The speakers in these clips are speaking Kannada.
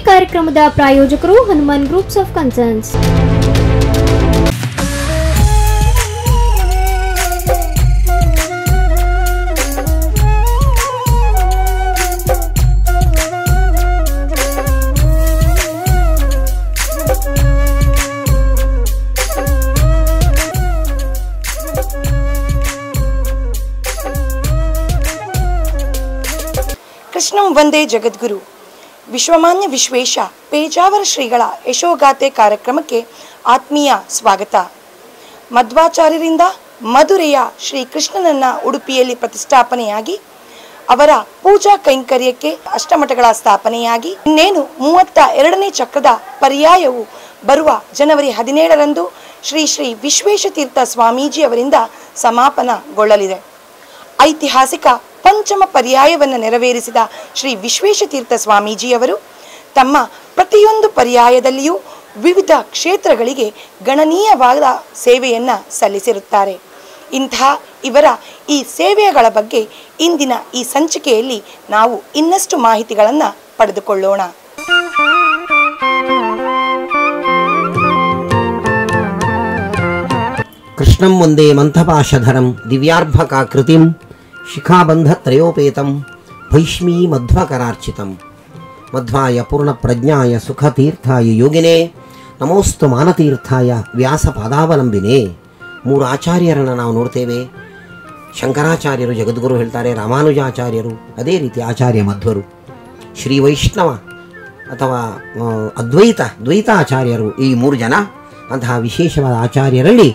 ಕಾರ್ಯಕ್ರಮದ ಪ್ರಾಯೋಜಕರು ಹನುಮಾನ್ ಗ್ರೂಪ್ಸ್ ಆಫ್ ಕನ್ಸರ್ನ್ಸ್ ಕೃಷ್ಣಂ ವಂದೇ ಜಗದ್ಗುರು ವಿಶ್ವಮಾನ್ಯ ವಿಶ್ವೇಶ ಪೇಜಾವರ ಶ್ರೀಗಳ ಯಶೋಗಾಥೆ ಕಾರ್ಯಕ್ರಮಕ್ಕೆ ಆತ್ಮೀಯ ಸ್ವಾಗತ ಮಧ್ವಾಚಾರ್ಯರಿಂದ ಮಧುರೆಯ ಶ್ರೀ ಕೃಷ್ಣನನ್ನ ಉಡುಪಿಯಲ್ಲಿ ಪ್ರತಿಷ್ಠಾಪನೆಯಾಗಿ ಅವರ ಪೂಜಾ ಕೈಂಕರ್ಯಕ್ಕೆ ಅಷ್ಟಮಠಗಳ ಸ್ಥಾಪನೆಯಾಗಿ ಇನ್ನೇನು ಮೂವತ್ತ ಎರಡನೇ ಚಕ್ರದ ಪರ್ಯಾಯವು ಬರುವ ಜನವರಿ ಹದಿನೇಳರಂದು ಶ್ರೀ ಶ್ರೀ ವಿಶ್ವೇಶತೀರ್ಥ ಸ್ವಾಮೀಜಿ ಅವರಿಂದ ಸಮಾಪನಗೊಳ್ಳಲಿದೆ ಐತಿಹಾಸಿಕ ಪಂಚಮ ಪರ್ಯಾಯವನ್ನು ನೆರವೇರಿಸಿದ ಶ್ರೀ ವಿಶ್ವೇಶತೀರ್ಥ ಸ್ವಾಮೀಜಿಯವರು ತಮ್ಮ ಪ್ರತಿಯೊಂದು ಪರ್ಯಾಯದಲ್ಲಿಯೂ ವಿವಿಧ ಕ್ಷೇತ್ರಗಳಿಗೆ ಗಣನೀಯವಾದ ಸೇವೆಯನ್ನು ಸಲ್ಲಿಸಿರುತ್ತಾರೆ ಇಂಥ ಇವರ ಈ ಸೇವೆಗಳ ಬಗ್ಗೆ ಇಂದಿನ ಈ ಸಂಚಿಕೆಯಲ್ಲಿ ನಾವು ಇನ್ನಷ್ಟು ಮಾಹಿತಿಗಳನ್ನು ಪಡೆದುಕೊಳ್ಳೋಣ ಕೃಷ್ಣಂ ಒಂದೇ ಮಂಥಪಾಶಧರಂ ದಿವ್ಯಾರ್ಭಕಾಕೃತಿಂ ಶಿಖಾಬಂಧತ್ರಯೋಪೇತಂ ಭೈಷ್ಮೀ ಮಧ್ವಕರಾರ್ಚಿತಂ ಮಧ್ವಾಯ ಪೂರ್ಣಪ್ರಜ್ಞಾಯ ಸುಖತೀರ್ಥಾಯ ಯೋಗಿನೇ ನಮೋಸ್ತು ಮಾನತೀರ್ಥಾಯ ವ್ಯಾಸಪಾದಾವಲಂಬಿನೇ ಮೂರು ಆಚಾರ್ಯರನ್ನು ನಾವು ನೋಡ್ತೇವೆ ಶಂಕರಾಚಾರ್ಯರು ಜಗದ್ಗುರು ಹೇಳ್ತಾರೆ ರಾಮಾನುಜಾಚಾರ್ಯರು ಅದೇ ರೀತಿ ಆಚಾರ್ಯ ಮಧ್ವರು ಶ್ರೀ ವೈಷ್ಣವ ಅಥವಾ ಆ, ಅದ್ವೈತ ದ್ವೈತಾಚಾರ್ಯರು ಈ ಮೂರು ಜನ ಅಂತಹ ವಿಶೇಷವಾದ ಆಚಾರ್ಯರಲ್ಲಿ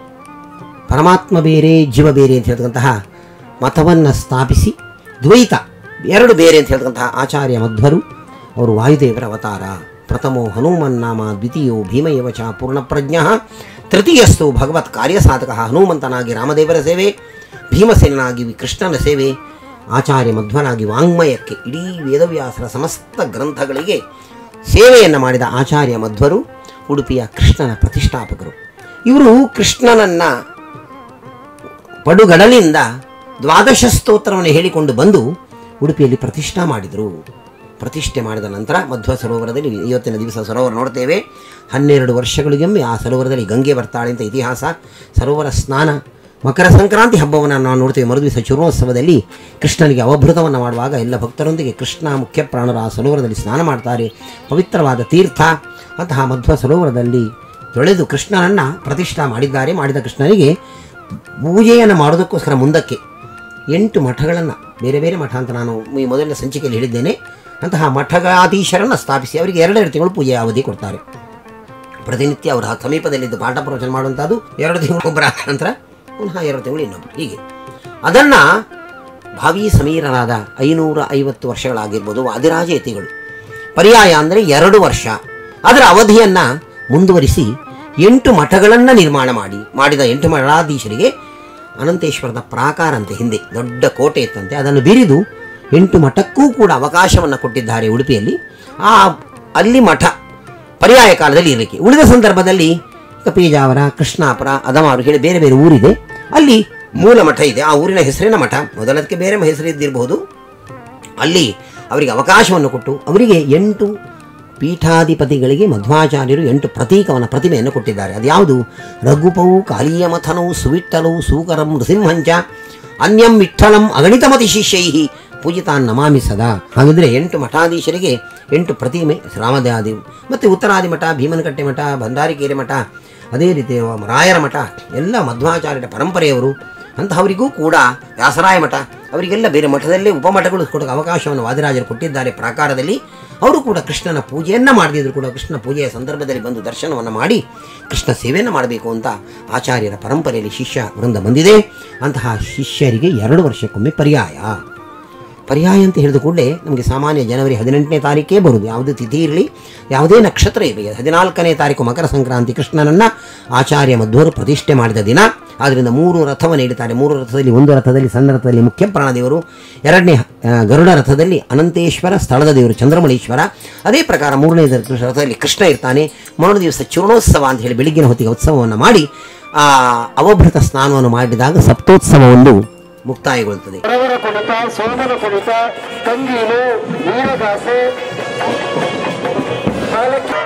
ಪರಮಾತ್ಮ ಬೇರೆ ಜೀವ ಬೇರೆ ಅಂತ ಹೇಳ್ತಕ್ಕಂತಹ ಮತವನ್ನು ಸ್ಥಾಪಿಸಿ ದ್ವೈತ ಎರಡು ಬೇರೆ ಅಂತ ಹೇಳ್ತಕ್ಕಂತಹ ಆಚಾರ್ಯ ಮಧ್ವರು ಅವರು ವಾಯುದೇವರ ಅವತಾರ ಪ್ರಥಮೋ ಹನುಮನ್ನಾಮ ದ್ವಿತೀಯೋ ಭೀಮಯವ ಚ ಪೂರ್ಣಪ್ರಜ್ಞ ತೃತೀಯಸ್ತು ಭಗವತ್ ಕಾರ್ಯಸಾಧಕ ಹನುಮಂತನಾಗಿ ರಾಮದೇವರ ಸೇವೆ ಭೀಮಸೇನಾಗಿ ಕೃಷ್ಣನ ಸೇವೆ ಆಚಾರ್ಯ ಮಧ್ವನಾಗಿ ವಾಂಗ್ಮಯಕ್ಕೆ ಇಡೀ ವೇದವ್ಯಾಸರ ಸಮಸ್ತ ಗ್ರಂಥಗಳಿಗೆ ಸೇವೆಯನ್ನು ಮಾಡಿದ ಆಚಾರ್ಯ ಮಧ್ವರು ಉಡುಪಿಯ ಕೃಷ್ಣನ ಪ್ರತಿಷ್ಠಾಪಕರು ಇವರು ಕೃಷ್ಣನನ್ನು ಪಡುಗಡಲಿಂದ ದ್ವಾದಶ ಸ್ತೋತ್ರವನ್ನು ಹೇಳಿಕೊಂಡು ಬಂದು ಉಡುಪಿಯಲ್ಲಿ ಪ್ರತಿಷ್ಠಾ ಮಾಡಿದರು ಪ್ರತಿಷ್ಠೆ ಮಾಡಿದ ನಂತರ ಮಧ್ವ ಸರೋವರದಲ್ಲಿ ಇವತ್ತಿನ ದಿವಸ ಸರೋವರ ನೋಡ್ತೇವೆ ಹನ್ನೆರಡು ವರ್ಷಗಳಿಗೊಮ್ಮೆ ಆ ಸರೋವರದಲ್ಲಿ ಗಂಗೆ ಬರ್ತಾಳೆ ಅಂತ ಇತಿಹಾಸ ಸರೋವರ ಸ್ನಾನ ಮಕರ ಸಂಕ್ರಾಂತಿ ಹಬ್ಬವನ್ನು ನಾವು ನೋಡ್ತೇವೆ ಮರುದಿವಸ ಚುರೋತ್ಸವದಲ್ಲಿ ಕೃಷ್ಣನಿಗೆ ಅವಭೃತವನ್ನು ಮಾಡುವಾಗ ಎಲ್ಲ ಭಕ್ತರೊಂದಿಗೆ ಕೃಷ್ಣ ಮುಖ್ಯ ಪ್ರಾಣರು ಆ ಸರೋವರದಲ್ಲಿ ಸ್ನಾನ ಮಾಡ್ತಾರೆ ಪವಿತ್ರವಾದ ತೀರ್ಥ ಅಂತಹ ಮಧ್ವ ಸರೋವರದಲ್ಲಿ ತೊಳೆದು ಕೃಷ್ಣನನ್ನು ಪ್ರತಿಷ್ಠಾ ಮಾಡಿದ್ದಾರೆ ಮಾಡಿದ ಕೃಷ್ಣನಿಗೆ ಪೂಜೆಯನ್ನು ಮಾಡೋದಕ್ಕೋಸ್ಕರ ಮುಂದಕ್ಕೆ ಎಂಟು ಮಠಗಳನ್ನು ಬೇರೆ ಬೇರೆ ಮಠ ಅಂತ ನಾನು ಈ ಮೊದಲನೇ ಸಂಚಿಕೆಯಲ್ಲಿ ಹೇಳಿದ್ದೇನೆ ಅಂತಹ ಮಠಗಾಧೀಶರನ್ನು ಸ್ಥಾಪಿಸಿ ಅವರಿಗೆ ಎರಡೆರಡು ತಿಂಗಳು ಪೂಜೆಯ ಅವಧಿ ಕೊಡ್ತಾರೆ ಪ್ರತಿನಿತ್ಯ ಅವರ ಸಮೀಪದಲ್ಲಿದ್ದು ಪಾಠ ಪ್ರವಚನ ಮಾಡುವಂಥದ್ದು ಎರಡು ತಿಂಗಳು ಒಬ್ಬರ ನಂತರ ಪುನಃ ಎರಡು ತಿಂಗಳು ಇನ್ನೊಬ್ಬರು ಹೀಗೆ ಅದನ್ನು ಭಾವಿ ಸಮೀರರಾದ ಐನೂರ ಐವತ್ತು ವರ್ಷಗಳಾಗಿರ್ಬೋದು ವಾದಿರಾಜಯತಿಗಳು ಪರ್ಯಾಯ ಅಂದರೆ ಎರಡು ವರ್ಷ ಅದರ ಅವಧಿಯನ್ನು ಮುಂದುವರಿಸಿ ಎಂಟು ಮಠಗಳನ್ನು ನಿರ್ಮಾಣ ಮಾಡಿ ಮಾಡಿದ ಎಂಟು ಮಠಾಧೀಶರಿಗೆ ಅನಂತೇಶ್ವರದ ಪ್ರಾಕಾರ ಅಂತ ಹಿಂದೆ ದೊಡ್ಡ ಕೋಟೆ ಇತ್ತಂತೆ ಅದನ್ನು ಬಿರಿದು ಎಂಟು ಮಠಕ್ಕೂ ಕೂಡ ಅವಕಾಶವನ್ನು ಕೊಟ್ಟಿದ್ದಾರೆ ಉಡುಪಿಯಲ್ಲಿ ಆ ಅಲ್ಲಿ ಮಠ ಪರ್ಯಾಯ ಕಾಲದಲ್ಲಿ ಇರಲಿಕ್ಕೆ ಉಳಿದ ಸಂದರ್ಭದಲ್ಲಿ ಕಪಿಜಾವರ ಕೃಷ್ಣಾಪುರ ಅದಮಾರು ಹೇಳಿ ಬೇರೆ ಬೇರೆ ಊರಿದೆ ಅಲ್ಲಿ ಮೂಲ ಮಠ ಇದೆ ಆ ಊರಿನ ಹೆಸರಿನ ಮಠ ಮೊದಲದಕ್ಕೆ ಬೇರೆ ಹೆಸರಿದ್ದಿರಬಹುದು ಅಲ್ಲಿ ಅವರಿಗೆ ಅವಕಾಶವನ್ನು ಕೊಟ್ಟು ಅವರಿಗೆ ಎಂಟು ಪೀಠಾಧಿಪತಿಗಳಿಗೆ ಮಧ್ವಾಚಾರ್ಯರು ಎಂಟು ಪ್ರತೀಕವನ ಪ್ರತಿಮೆಯನ್ನು ಕೊಟ್ಟಿದ್ದಾರೆ ಅದ್ಯಾವುದು ರಘುಪವು ಕಾಲೀಯಮಥನವು ಸುವಿಟ್ಟಲವು ಸೂಕರಂ ನೃಸಿಂಹಂಚ ಅನ್ಯಂ ವಿಠಲಂ ಅಗಣಿತಮತಿ ಶಿಷ್ಯೈ ಪೂಜಿತಾನ್ ನಮಾಮಿ ಸದಾ ಹಾಗಿದ್ರೆ ಎಂಟು ಮಠಾಧೀಶರಿಗೆ ಎಂಟು ಪ್ರತಿಮೆ ರಾಮದಾದಿ ಮತ್ತು ಉತ್ತರಾದಿ ಮಠ ಭೀಮನಕಟ್ಟೆ ಮಠ ಭಂಡಾರಿಕೇರಿ ಮಠ ಅದೇ ರೀತಿ ರಾಯರ ಮಠ ಎಲ್ಲ ಮಧ್ವಾಚಾರ್ಯರ ಪರಂಪರೆಯವರು ಅಂತಹವರಿಗೂ ಕೂಡ ವ್ಯಾಸರಾಯ ಮಠ ಅವರಿಗೆಲ್ಲ ಬೇರೆ ಮಠದಲ್ಲೇ ಉಪಮಠಗಳು ಕೊಡೋಕೆ ಅವಕಾಶವನ್ನು ವಾದಿರಾಜರು ಕೊಟ್ಟಿದ್ದಾರೆ ಪ್ರಾಕಾರದಲ್ಲಿ ಅವರು ಕೂಡ ಕೃಷ್ಣನ ಪೂಜೆಯನ್ನು ಮಾಡದಿದ್ರು ಕೂಡ ಕೃಷ್ಣ ಪೂಜೆಯ ಸಂದರ್ಭದಲ್ಲಿ ಬಂದು ದರ್ಶನವನ್ನು ಮಾಡಿ ಕೃಷ್ಣ ಸೇವೆಯನ್ನು ಮಾಡಬೇಕು ಅಂತ ಆಚಾರ್ಯರ ಪರಂಪರೆಯಲ್ಲಿ ಶಿಷ್ಯ ವೃಂದ ಬಂದಿದೆ ಅಂತಹ ಶಿಷ್ಯರಿಗೆ ಎರಡು ವರ್ಷಕ್ಕೊಮ್ಮೆ ಪರ್ಯಾಯ ಪರ್ಯಾಯ ಅಂತ ಹೇಳಿದ ಕೂಡಲೇ ನಮಗೆ ಸಾಮಾನ್ಯ ಜನವರಿ ಹದಿನೆಂಟನೇ ತಾರೀಕೇ ಬರುವುದು ಯಾವುದೇ ತಿಥಿ ಇರಲಿ ಯಾವುದೇ ನಕ್ಷತ್ರ ಇರಲಿ ಹದಿನಾಲ್ಕನೇ ತಾರೀಕು ಮಕರ ಸಂಕ್ರಾಂತಿ ಕೃಷ್ಣನನ್ನು ಆಚಾರ್ಯ ಮಧ್ವರು ಪ್ರತಿಷ್ಠೆ ಮಾಡಿದ ದಿನ ಆದ್ದರಿಂದ ಮೂರು ರಥವನ್ನು ಇಡುತ್ತಾರೆ ಮೂರು ರಥದಲ್ಲಿ ಒಂದು ರಥದಲ್ಲಿ ಸಣ್ಣ ರಥದಲ್ಲಿ ಮುಖ್ಯ ಪ್ರಾಣದೇವರು ಎರಡನೇ ಆ, ಗರುಡ ರಥದಲ್ಲಿ ಅನಂತೇಶ್ವರ ಸ್ಥಳದ ದೇವರು ಚಂದ್ರಮಣೀಶ್ವರ ಅದೇ ಪ್ರಕಾರ ಮೂರನೇ ರಥದಲ್ಲಿ ಕೃಷ್ಣ ಇರ್ತಾನೆ ಮರಣ ದಿವಸ ಚೂರ್ಣೋತ್ಸವ ಅಂತ ಹೇಳಿ ಬೆಳಿಗ್ಗಿನ ಹೊತ್ತಿಗೆ ಉತ್ಸವವನ್ನು ಮಾಡಿ ಆ ಅವಭೃತ ಸ್ನಾನವನ್ನು ಮಾಡಿದಾಗ ಸಪ್ತೋತ್ಸವ ಒಂದು ಮುಕ್ತಾಯಗೊಳ್ಳುತ್ತದೆ ಹೊರವರ ಕುಣಿತ ಸೋಮನ ಕುಣಿತ ಕಂಗೀಲು ವೀರಗಾಸೆ ಕಾಲಕ್ಕೆ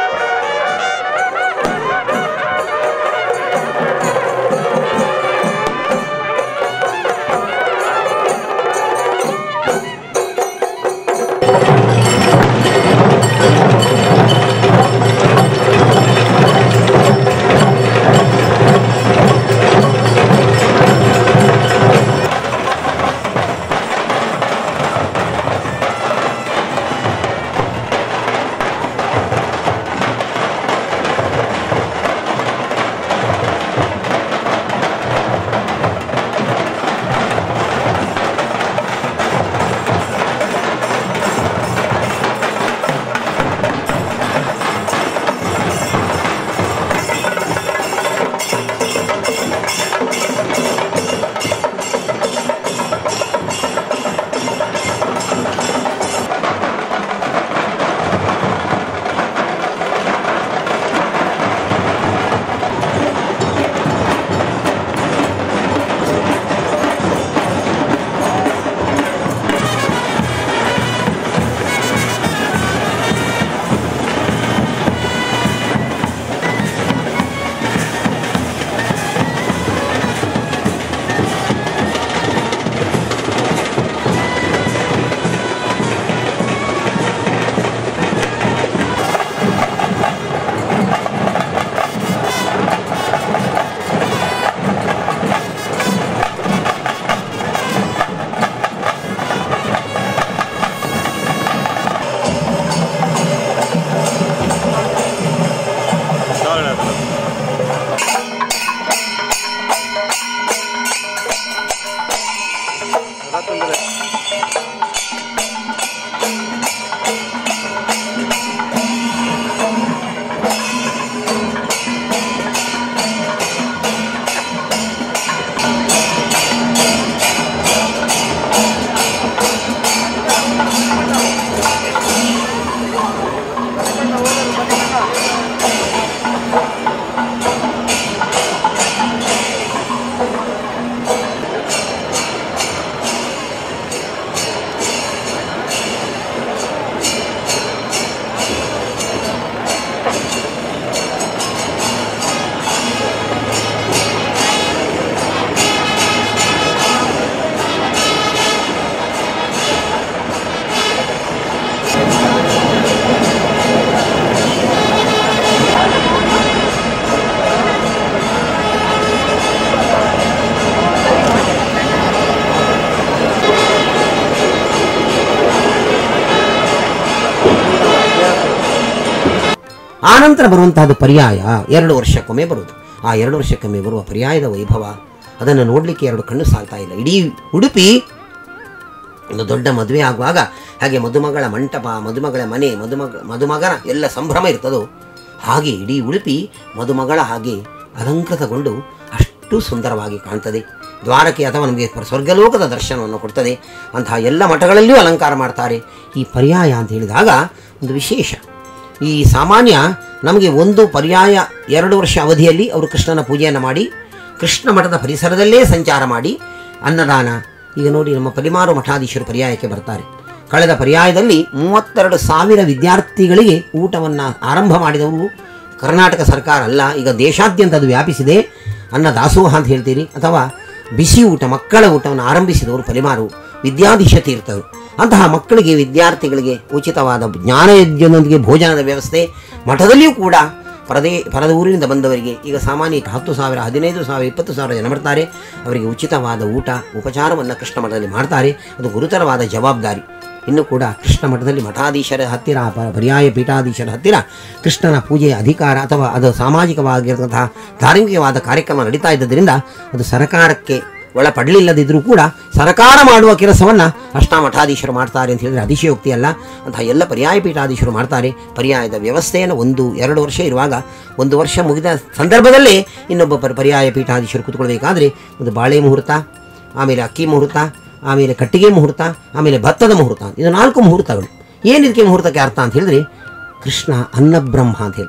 ಆನಂತರ ಬರುವಂತಹದ್ದು ಪರ್ಯಾಯ ಎರಡು ವರ್ಷಕ್ಕೊಮ್ಮೆ ಬರುವುದು ಆ ಎರಡು ವರ್ಷಕ್ಕೊಮ್ಮೆ ಬರುವ ಪರ್ಯಾಯದ ವೈಭವ ಅದನ್ನು ನೋಡಲಿಕ್ಕೆ ಎರಡು ಕಣ್ಣು ಸಾಲ್ತಾ ಇಲ್ಲ ಇಡೀ ಉಡುಪಿ ಒಂದು ದೊಡ್ಡ ಮದುವೆ ಆಗುವಾಗ ಹಾಗೆ ಮದುಮಗಳ ಮಂಟಪ ಮದುಮಗಳ ಮನೆ ಮದುಮಗ ಮದುಮಗನ ಎಲ್ಲ ಸಂಭ್ರಮ ಇರ್ತದೋ ಹಾಗೆ ಇಡೀ ಉಡುಪಿ ಮದುಮಗಳ ಹಾಗೆ ಅಲಂಕೃತಗೊಂಡು ಅಷ್ಟು ಸುಂದರವಾಗಿ ಕಾಣ್ತದೆ ದ್ವಾರಕೆ ಅಥವಾ ನಮಗೆ ಸ್ವರ್ಗಲೋಕದ ದರ್ಶನವನ್ನು ಕೊಡ್ತದೆ ಅಂತಹ ಎಲ್ಲ ಮಠಗಳಲ್ಲಿಯೂ ಅಲಂಕಾರ ಮಾಡ್ತಾರೆ ಈ ಪರ್ಯಾಯ ಅಂತ ಹೇಳಿದಾಗ ಒಂದು ವಿಶೇಷ ಈ ಸಾಮಾನ್ಯ ನಮಗೆ ಒಂದು ಪರ್ಯಾಯ ಎರಡು ವರ್ಷ ಅವಧಿಯಲ್ಲಿ ಅವರು ಕೃಷ್ಣನ ಪೂಜೆಯನ್ನು ಮಾಡಿ ಕೃಷ್ಣ ಮಠದ ಪರಿಸರದಲ್ಲೇ ಸಂಚಾರ ಮಾಡಿ ಅನ್ನದಾನ ಈಗ ನೋಡಿ ನಮ್ಮ ಪರಿಮಾರು ಮಠಾಧೀಶರು ಪರ್ಯಾಯಕ್ಕೆ ಬರ್ತಾರೆ ಕಳೆದ ಪರ್ಯಾಯದಲ್ಲಿ ಮೂವತ್ತೆರಡು ಸಾವಿರ ವಿದ್ಯಾರ್ಥಿಗಳಿಗೆ ಊಟವನ್ನು ಆರಂಭ ಮಾಡಿದವರು ಕರ್ನಾಟಕ ಸರ್ಕಾರ ಅಲ್ಲ ಈಗ ದೇಶಾದ್ಯಂತ ಅದು ವ್ಯಾಪಿಸಿದೆ ಅನ್ನ ದಾಸೋಹ ಅಂತ ಹೇಳ್ತೀರಿ ಅಥವಾ ಬಿಸಿ ಊಟ ಮಕ್ಕಳ ಊಟವನ್ನು ಆರಂಭಿಸಿದವರು ಪರಿಮಾರು ವಿದ್ಯಾಧೀಶ ತೀರ್ಥರು ಅಂತಹ ಮಕ್ಕಳಿಗೆ ವಿದ್ಯಾರ್ಥಿಗಳಿಗೆ ಉಚಿತವಾದ ಜ್ಞಾನಯಜ್ಞದೊಂದಿಗೆ ಭೋಜನದ ವ್ಯವಸ್ಥೆ ಮಠದಲ್ಲಿಯೂ ಕೂಡ ಪರದೇ ಪರದ ಊರಿನಿಂದ ಬಂದವರಿಗೆ ಈಗ ಸಾಮಾನ್ಯ ಹತ್ತು ಸಾವಿರ ಹದಿನೈದು ಸಾವಿರ ಇಪ್ಪತ್ತು ಸಾವಿರ ಜನ ಬರ್ತಾರೆ ಅವರಿಗೆ ಉಚಿತವಾದ ಊಟ ಉಪಚಾರವನ್ನು ಕೃಷ್ಣ ಮಠದಲ್ಲಿ ಮಾಡ್ತಾರೆ ಅದು ಗುರುತರವಾದ ಜವಾಬ್ದಾರಿ ಇನ್ನು ಕೂಡ ಕೃಷ್ಣ ಮಠದಲ್ಲಿ ಮಠಾಧೀಶರ ಹತ್ತಿರ ಪ- ಪರ್ಯಾಯ ಪೀಠಾಧೀಶರ ಹತ್ತಿರ ಕೃಷ್ಣನ ಪೂಜೆಯ ಅಧಿಕಾರ ಅಥವಾ ಅದು ಸಾಮಾಜಿಕವಾಗಿರತಕ್ಕಂತಹ ಧಾರ್ಮಿಕವಾದ ಕಾರ್ಯಕ್ರಮ ನಡೀತಾ ಇದ್ದರಿಂದ ಅದು ಸರ್ಕಾರಕ್ಕೆ ಒಳಪಡಲಿಲ್ಲದಿದ್ದರೂ ಕೂಡ ಸರ್ಕಾರ ಮಾಡುವ ಕೆಲಸವನ್ನು ಅಷ್ಟಾಮಠಾಧೀಶರು ಮಾಡ್ತಾರೆ ಅಂತ ಹೇಳಿದ್ರೆ ಅತಿಶಯೋಕ್ತಿ ಅಲ್ಲ ಅಂತಹ ಎಲ್ಲ ಪರ್ಯಾಯ ಪೀಠಾಧೀಶರು ಮಾಡ್ತಾರೆ ಪರ್ಯಾಯದ ವ್ಯವಸ್ಥೆಯನ್ನು ಒಂದು ಎರಡು ವರ್ಷ ಇರುವಾಗ ಒಂದು ವರ್ಷ ಮುಗಿದ ಸಂದರ್ಭದಲ್ಲೇ ಇನ್ನೊಬ್ಬ ಪರ್- ಪರ್ಯಾಯ ಪೀಠಾಧೀಶರು ಕೂತ್ಕೊಳ್ಬೇಕಾದ್ರೆ ಒಂದು ಬಾಳೆ ಮುಹೂರ್ತ ಆಮೇಲೆ ಅಕ್ಕಿ ಮುಹೂರ್ತ ಆಮೇಲೆ ಕಟ್ಟಿಗೆ ಮುಹೂರ್ತ ಆಮೇಲೆ ಭತ್ತದ ಮುಹೂರ್ತ ಇದು ನಾಲ್ಕು ಮುಹೂರ್ತಗಳು ಏನು ಇದಕ್ಕೆ ಮುಹೂರ್ತಕ್ಕೆ ಅರ್ಥ ಅಂತ ಹೇಳಿದ್ರೆ ಕೃಷ್ಣ ಅನ್ನಬ್ರಹ್ಮ ಅಂತ ಹೇಳ್ತಾರೆ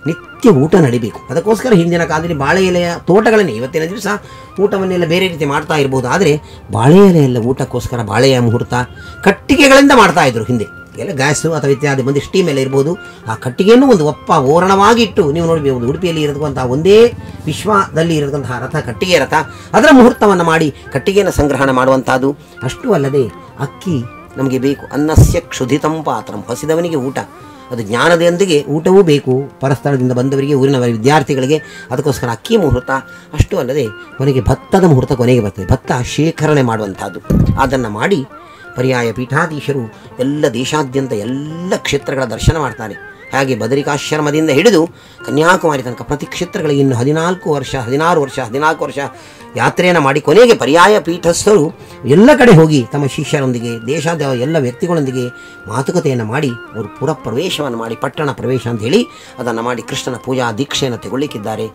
ನಿತ್ಯ ಊಟ ನಡಿಬೇಕು ಅದಕ್ಕೋಸ್ಕರ ಹಿಂದಿನ ಕಾಲದಲ್ಲಿ ಬಾಳೆ ಎಲೆಯ ತೋಟಗಳನ್ನೇ ಇವತ್ತಿನ ದಿವಸ ಊಟವನ್ನೆಲ್ಲ ಬೇರೆ ರೀತಿ ಮಾಡ್ತಾ ಇರ್ಬೋದು ಆದರೆ ಬಾಳೆ ಎಲೆಯೆಲ್ಲ ಊಟಕ್ಕೋಸ್ಕರ ಬಾಳೆಯ ಮುಹೂರ್ತ ಕಟ್ಟಿಗೆಗಳಿಂದ ಮಾಡ್ತಾ ಇದ್ರು ಹಿಂದೆ ಎಲ್ಲ ಗ್ಯಾಸು ಅಥವಾ ಇತ್ಯಾದಿ ಬಂದು ಸ್ಟೀಮ್ ಎಲ್ಲ ಇರ್ಬೋದು ಆ ಕಟ್ಟಿಗೆಯನ್ನು ಒಂದು ಒಪ್ಪ ಓರಣವಾಗಿಟ್ಟು ನೀವು ನೋಡಬಹುದು ಉಡುಪಿಯಲ್ಲಿ ಇರತಕ್ಕಂತಹ ಒಂದೇ ವಿಶ್ವದಲ್ಲಿ ಇರತಕ್ಕಂತಹ ರಥ ಕಟ್ಟಿಗೆ ರಥ ಅದರ ಮುಹೂರ್ತವನ್ನು ಮಾಡಿ ಕಟ್ಟಿಗೆಯನ್ನು ಸಂಗ್ರಹಣ ಮಾಡುವಂಥದ್ದು ಅಷ್ಟು ಅಲ್ಲದೆ ಅಕ್ಕಿ ನಮಗೆ ಬೇಕು ಅನ್ನಸ್ಯ ಕ್ಷುಧಿತಂ ಪಾತ್ರಂ ಹಸಿದವನಿಗೆ ಊಟ ಅದು ಜ್ಞಾನದೊಂದಿಗೆ ಊಟವೂ ಬೇಕು ಪರಸ್ಥಳದಿಂದ ಬಂದವರಿಗೆ ಊರಿನ ವಿದ್ಯಾರ್ಥಿಗಳಿಗೆ ಅದಕ್ಕೋಸ್ಕರ ಅಕ್ಕಿ ಮುಹೂರ್ತ ಅಷ್ಟು ಅಲ್ಲದೆ ಕೊನೆಗೆ ಭತ್ತದ ಮುಹೂರ್ತ ಕೊನೆಗೆ ಬರ್ತದೆ ಭತ್ತ ಶೇಖರಣೆ ಮಾಡುವಂಥದ್ದು ಅದನ್ನು ಮಾಡಿ ಪರ್ಯಾಯ ಪೀಠಾಧೀಶರು ಎಲ್ಲ ದೇಶಾದ್ಯಂತ ಎಲ್ಲ ಕ್ಷೇತ್ರಗಳ ದರ್ಶನ ಮಾಡ್ತಾರೆ ಹಾಗೆ ಬದರಿಕಾಶ್ರಮದಿಂದ ಹಿಡಿದು ಕನ್ಯಾಕುಮಾರಿ ತನಕ ಪ್ರತಿ ಕ್ಷೇತ್ರಗಳಿಗೆ ಇನ್ನು ಹದಿನಾಲ್ಕು ವರ್ಷ ಹದಿನಾರು ವರ್ಷ ಹದಿನಾಲ್ಕು ವರ್ಷ ಯಾತ್ರೆಯನ್ನು ಮಾಡಿ ಕೊನೆಗೆ ಪರ್ಯಾಯ ಪೀಠಸ್ಥರು ಎಲ್ಲ ಕಡೆ ಹೋಗಿ ತಮ್ಮ ಶಿಷ್ಯರೊಂದಿಗೆ ದೇಶದ ಎಲ್ಲ ವ್ಯಕ್ತಿಗಳೊಂದಿಗೆ ಮಾತುಕತೆಯನ್ನು ಮಾಡಿ ಅವರು ಪುರ ಪ್ರವೇಶವನ್ನು ಮಾಡಿ ಪಟ್ಟಣ ಪ್ರವೇಶ ಅಂತ ಹೇಳಿ ಅದನ್ನು ಮಾಡಿ ಕೃಷ್ಣನ ಪೂಜಾ ದೀಕ್ಷೆಯನ್ನು ತಗೊಳ್ಳಿಕ್ಕಿದ್ದಾರೆ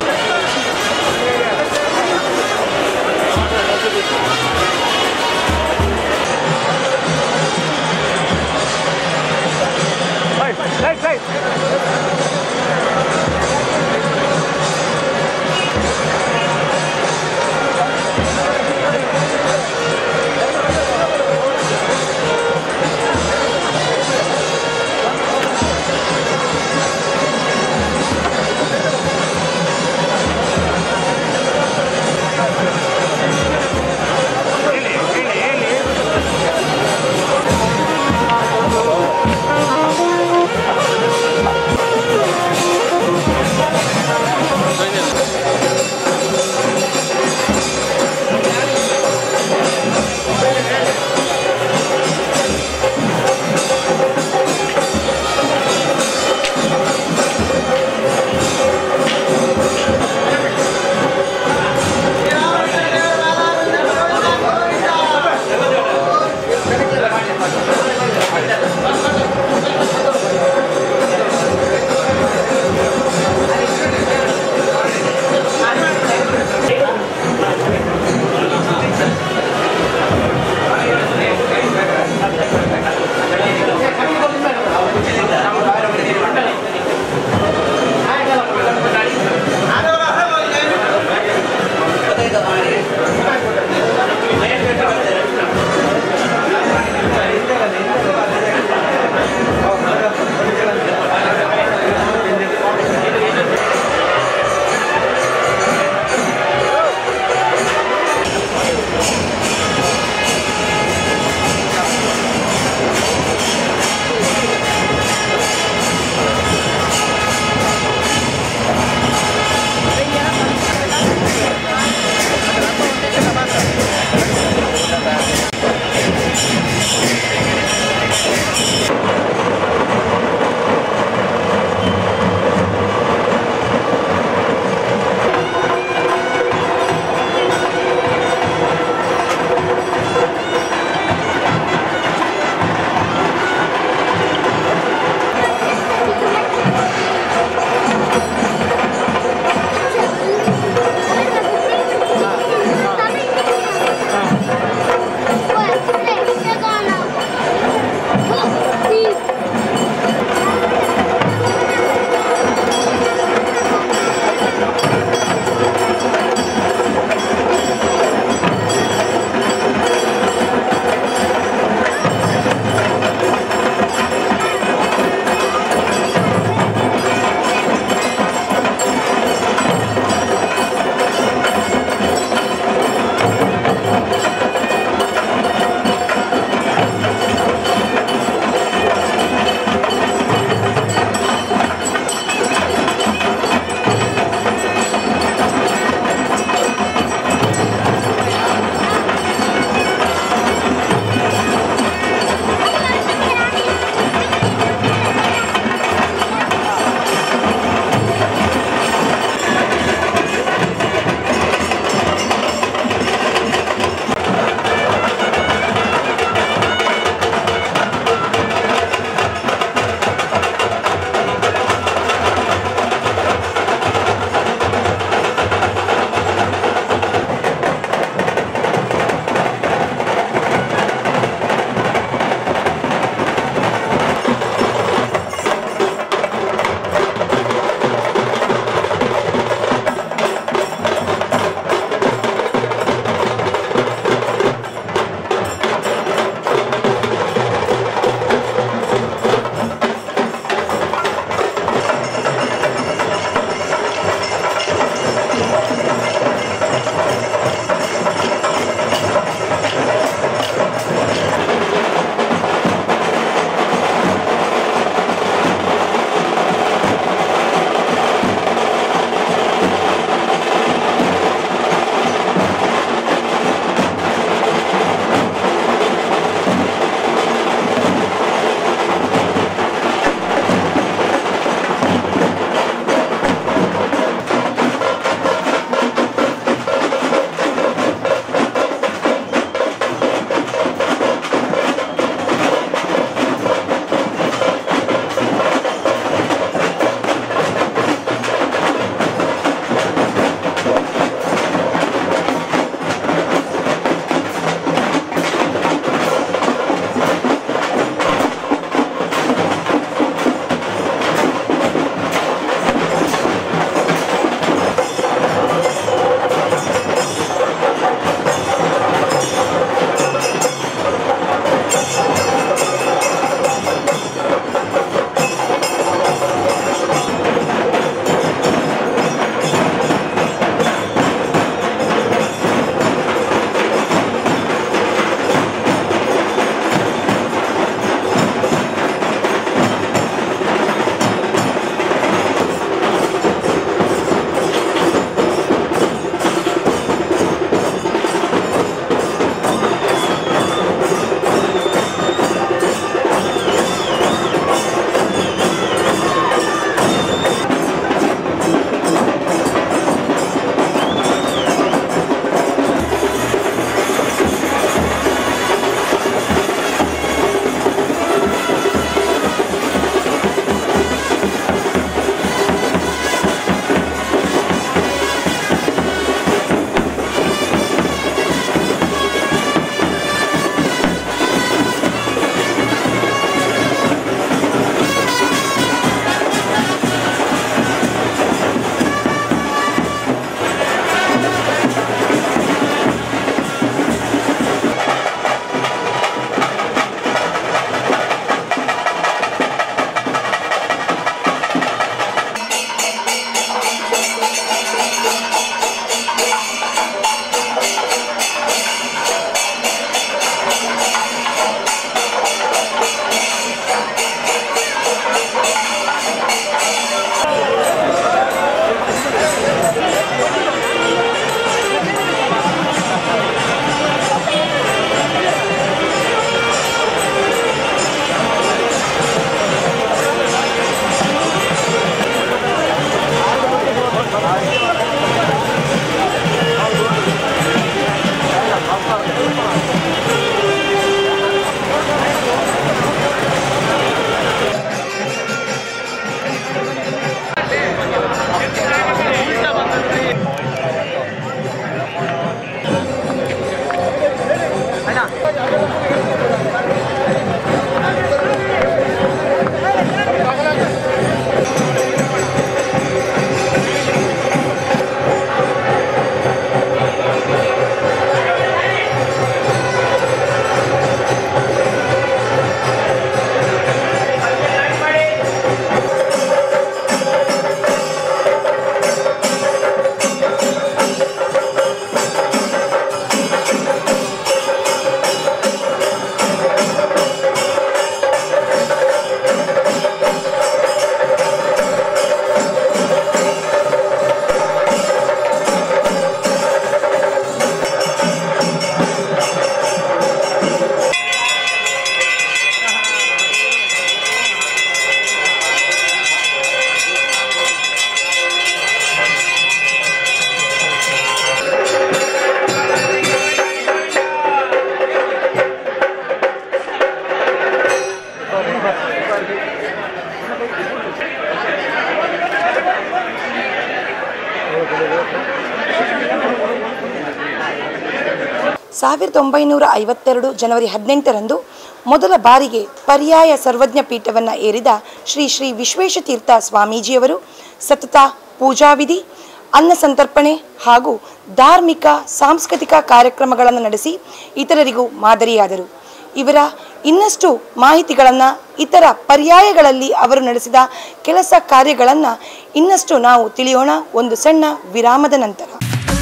ಸಾವಿರದ ಒಂಬೈನೂರ ಐವತ್ತೆರಡು ಜನವರಿ ಹದಿನೆಂಟರಂದು ಮೊದಲ ಬಾರಿಗೆ ಪರ್ಯಾಯ ಸರ್ವಜ್ಞ ಪೀಠವನ್ನು ಏರಿದ ಶ್ರೀ ಶ್ರೀ ವಿಶ್ವೇಶತೀರ್ಥ ಸ್ವಾಮೀಜಿಯವರು ಸತತ ಪೂಜಾವಿಧಿ ಅನ್ನ ಸಂತರ್ಪಣೆ ಹಾಗೂ ಧಾರ್ಮಿಕ ಸಾಂಸ್ಕೃತಿಕ ಕಾರ್ಯಕ್ರಮಗಳನ್ನು ನಡೆಸಿ ಇತರರಿಗೂ ಮಾದರಿಯಾದರು ಇವರ ಇನ್ನಷ್ಟು ಮಾಹಿತಿಗಳನ್ನು ಇತರ ಪರ್ಯಾಯಗಳಲ್ಲಿ ಅವರು ನಡೆಸಿದ ಕೆಲಸ ಕಾರ್ಯಗಳನ್ನು ಇನ್ನಷ್ಟು ನಾವು ತಿಳಿಯೋಣ ಒಂದು ಸಣ್ಣ ವಿರಾಮದ ನಂತರ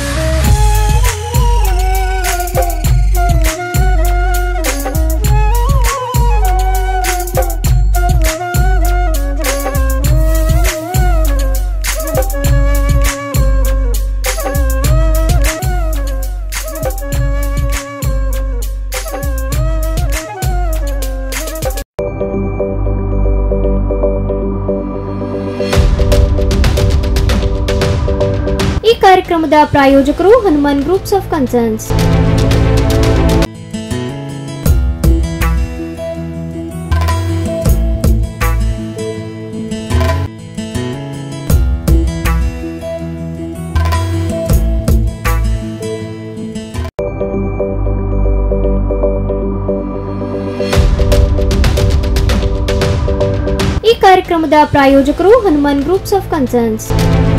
ಈ ಕಾರ್ಯಕ್ರಮದ ಪ್ರಾಯೋಜಕರು ಹನುಮಾನ್ ಗ್ರೂಪ್ಸ್ ಆಫ್ ಕನ್ಸರ್ನ್ಸ್ ಈ ಕಾರ್ಯಕ್ರಮದ ಪ್ರಾಯೋಜಕರು ಹನುಮಾನ್ ಗ್ರೂಪ್ಸ್ ಆಫ್ ಕನ್ಸರ್ನ್ಸ್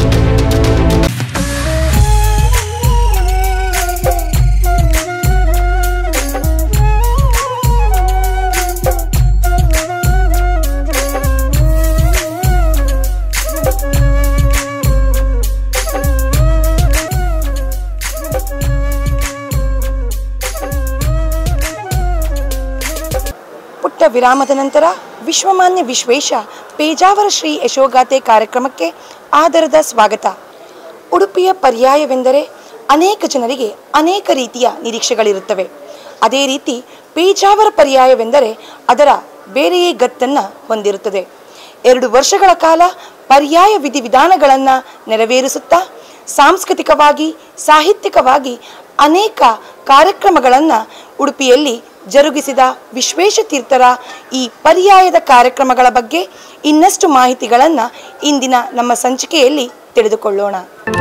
ಪುಟ್ಟ ವಿರಾಮದ ನಂತರ ವಿಶ್ವಮಾನ್ಯ ವಿಶ್ವೇಶ ಪೇಜಾವರ ಶ್ರೀ ಯಶೋಗಾಥೆ ಕಾರ್ಯಕ್ರಮಕ್ಕೆ ಆದರದ ಸ್ವಾಗತ ಉಡುಪಿಯ ಪರ್ಯಾಯವೆಂದರೆ ಅನೇಕ ಜನರಿಗೆ ಅನೇಕ ರೀತಿಯ ನಿರೀಕ್ಷೆಗಳಿರುತ್ತವೆ ಅದೇ ರೀತಿ ಪೇಜಾವರ ಪರ್ಯಾಯವೆಂದರೆ ಅದರ ಬೇರೆಯೇ ಗತ್ತನ್ನು ಹೊಂದಿರುತ್ತದೆ ಎರಡು ವರ್ಷಗಳ ಕಾಲ ಪರ್ಯಾಯ ವಿಧಿವಿಧಾನಗಳನ್ನು ನೆರವೇರಿಸುತ್ತಾ ಸಾಂಸ್ಕೃತಿಕವಾಗಿ ಸಾಹಿತ್ಯಿಕವಾಗಿ ಅನೇಕ ಕಾರ್ಯಕ್ರಮಗಳನ್ನು ಉಡುಪಿಯಲ್ಲಿ ಜರುಗಿಸಿದ ವಿಶ್ವೇಶತೀರ್ಥರ ಈ ಪರ್ಯಾಯದ ಕಾರ್ಯಕ್ರಮಗಳ ಬಗ್ಗೆ ಇನ್ನಷ್ಟು ಮಾಹಿತಿಗಳನ್ನು ಇಂದಿನ ನಮ್ಮ ಸಂಚಿಕೆಯಲ್ಲಿ ತಿಳಿದುಕೊಳ್ಳೋಣ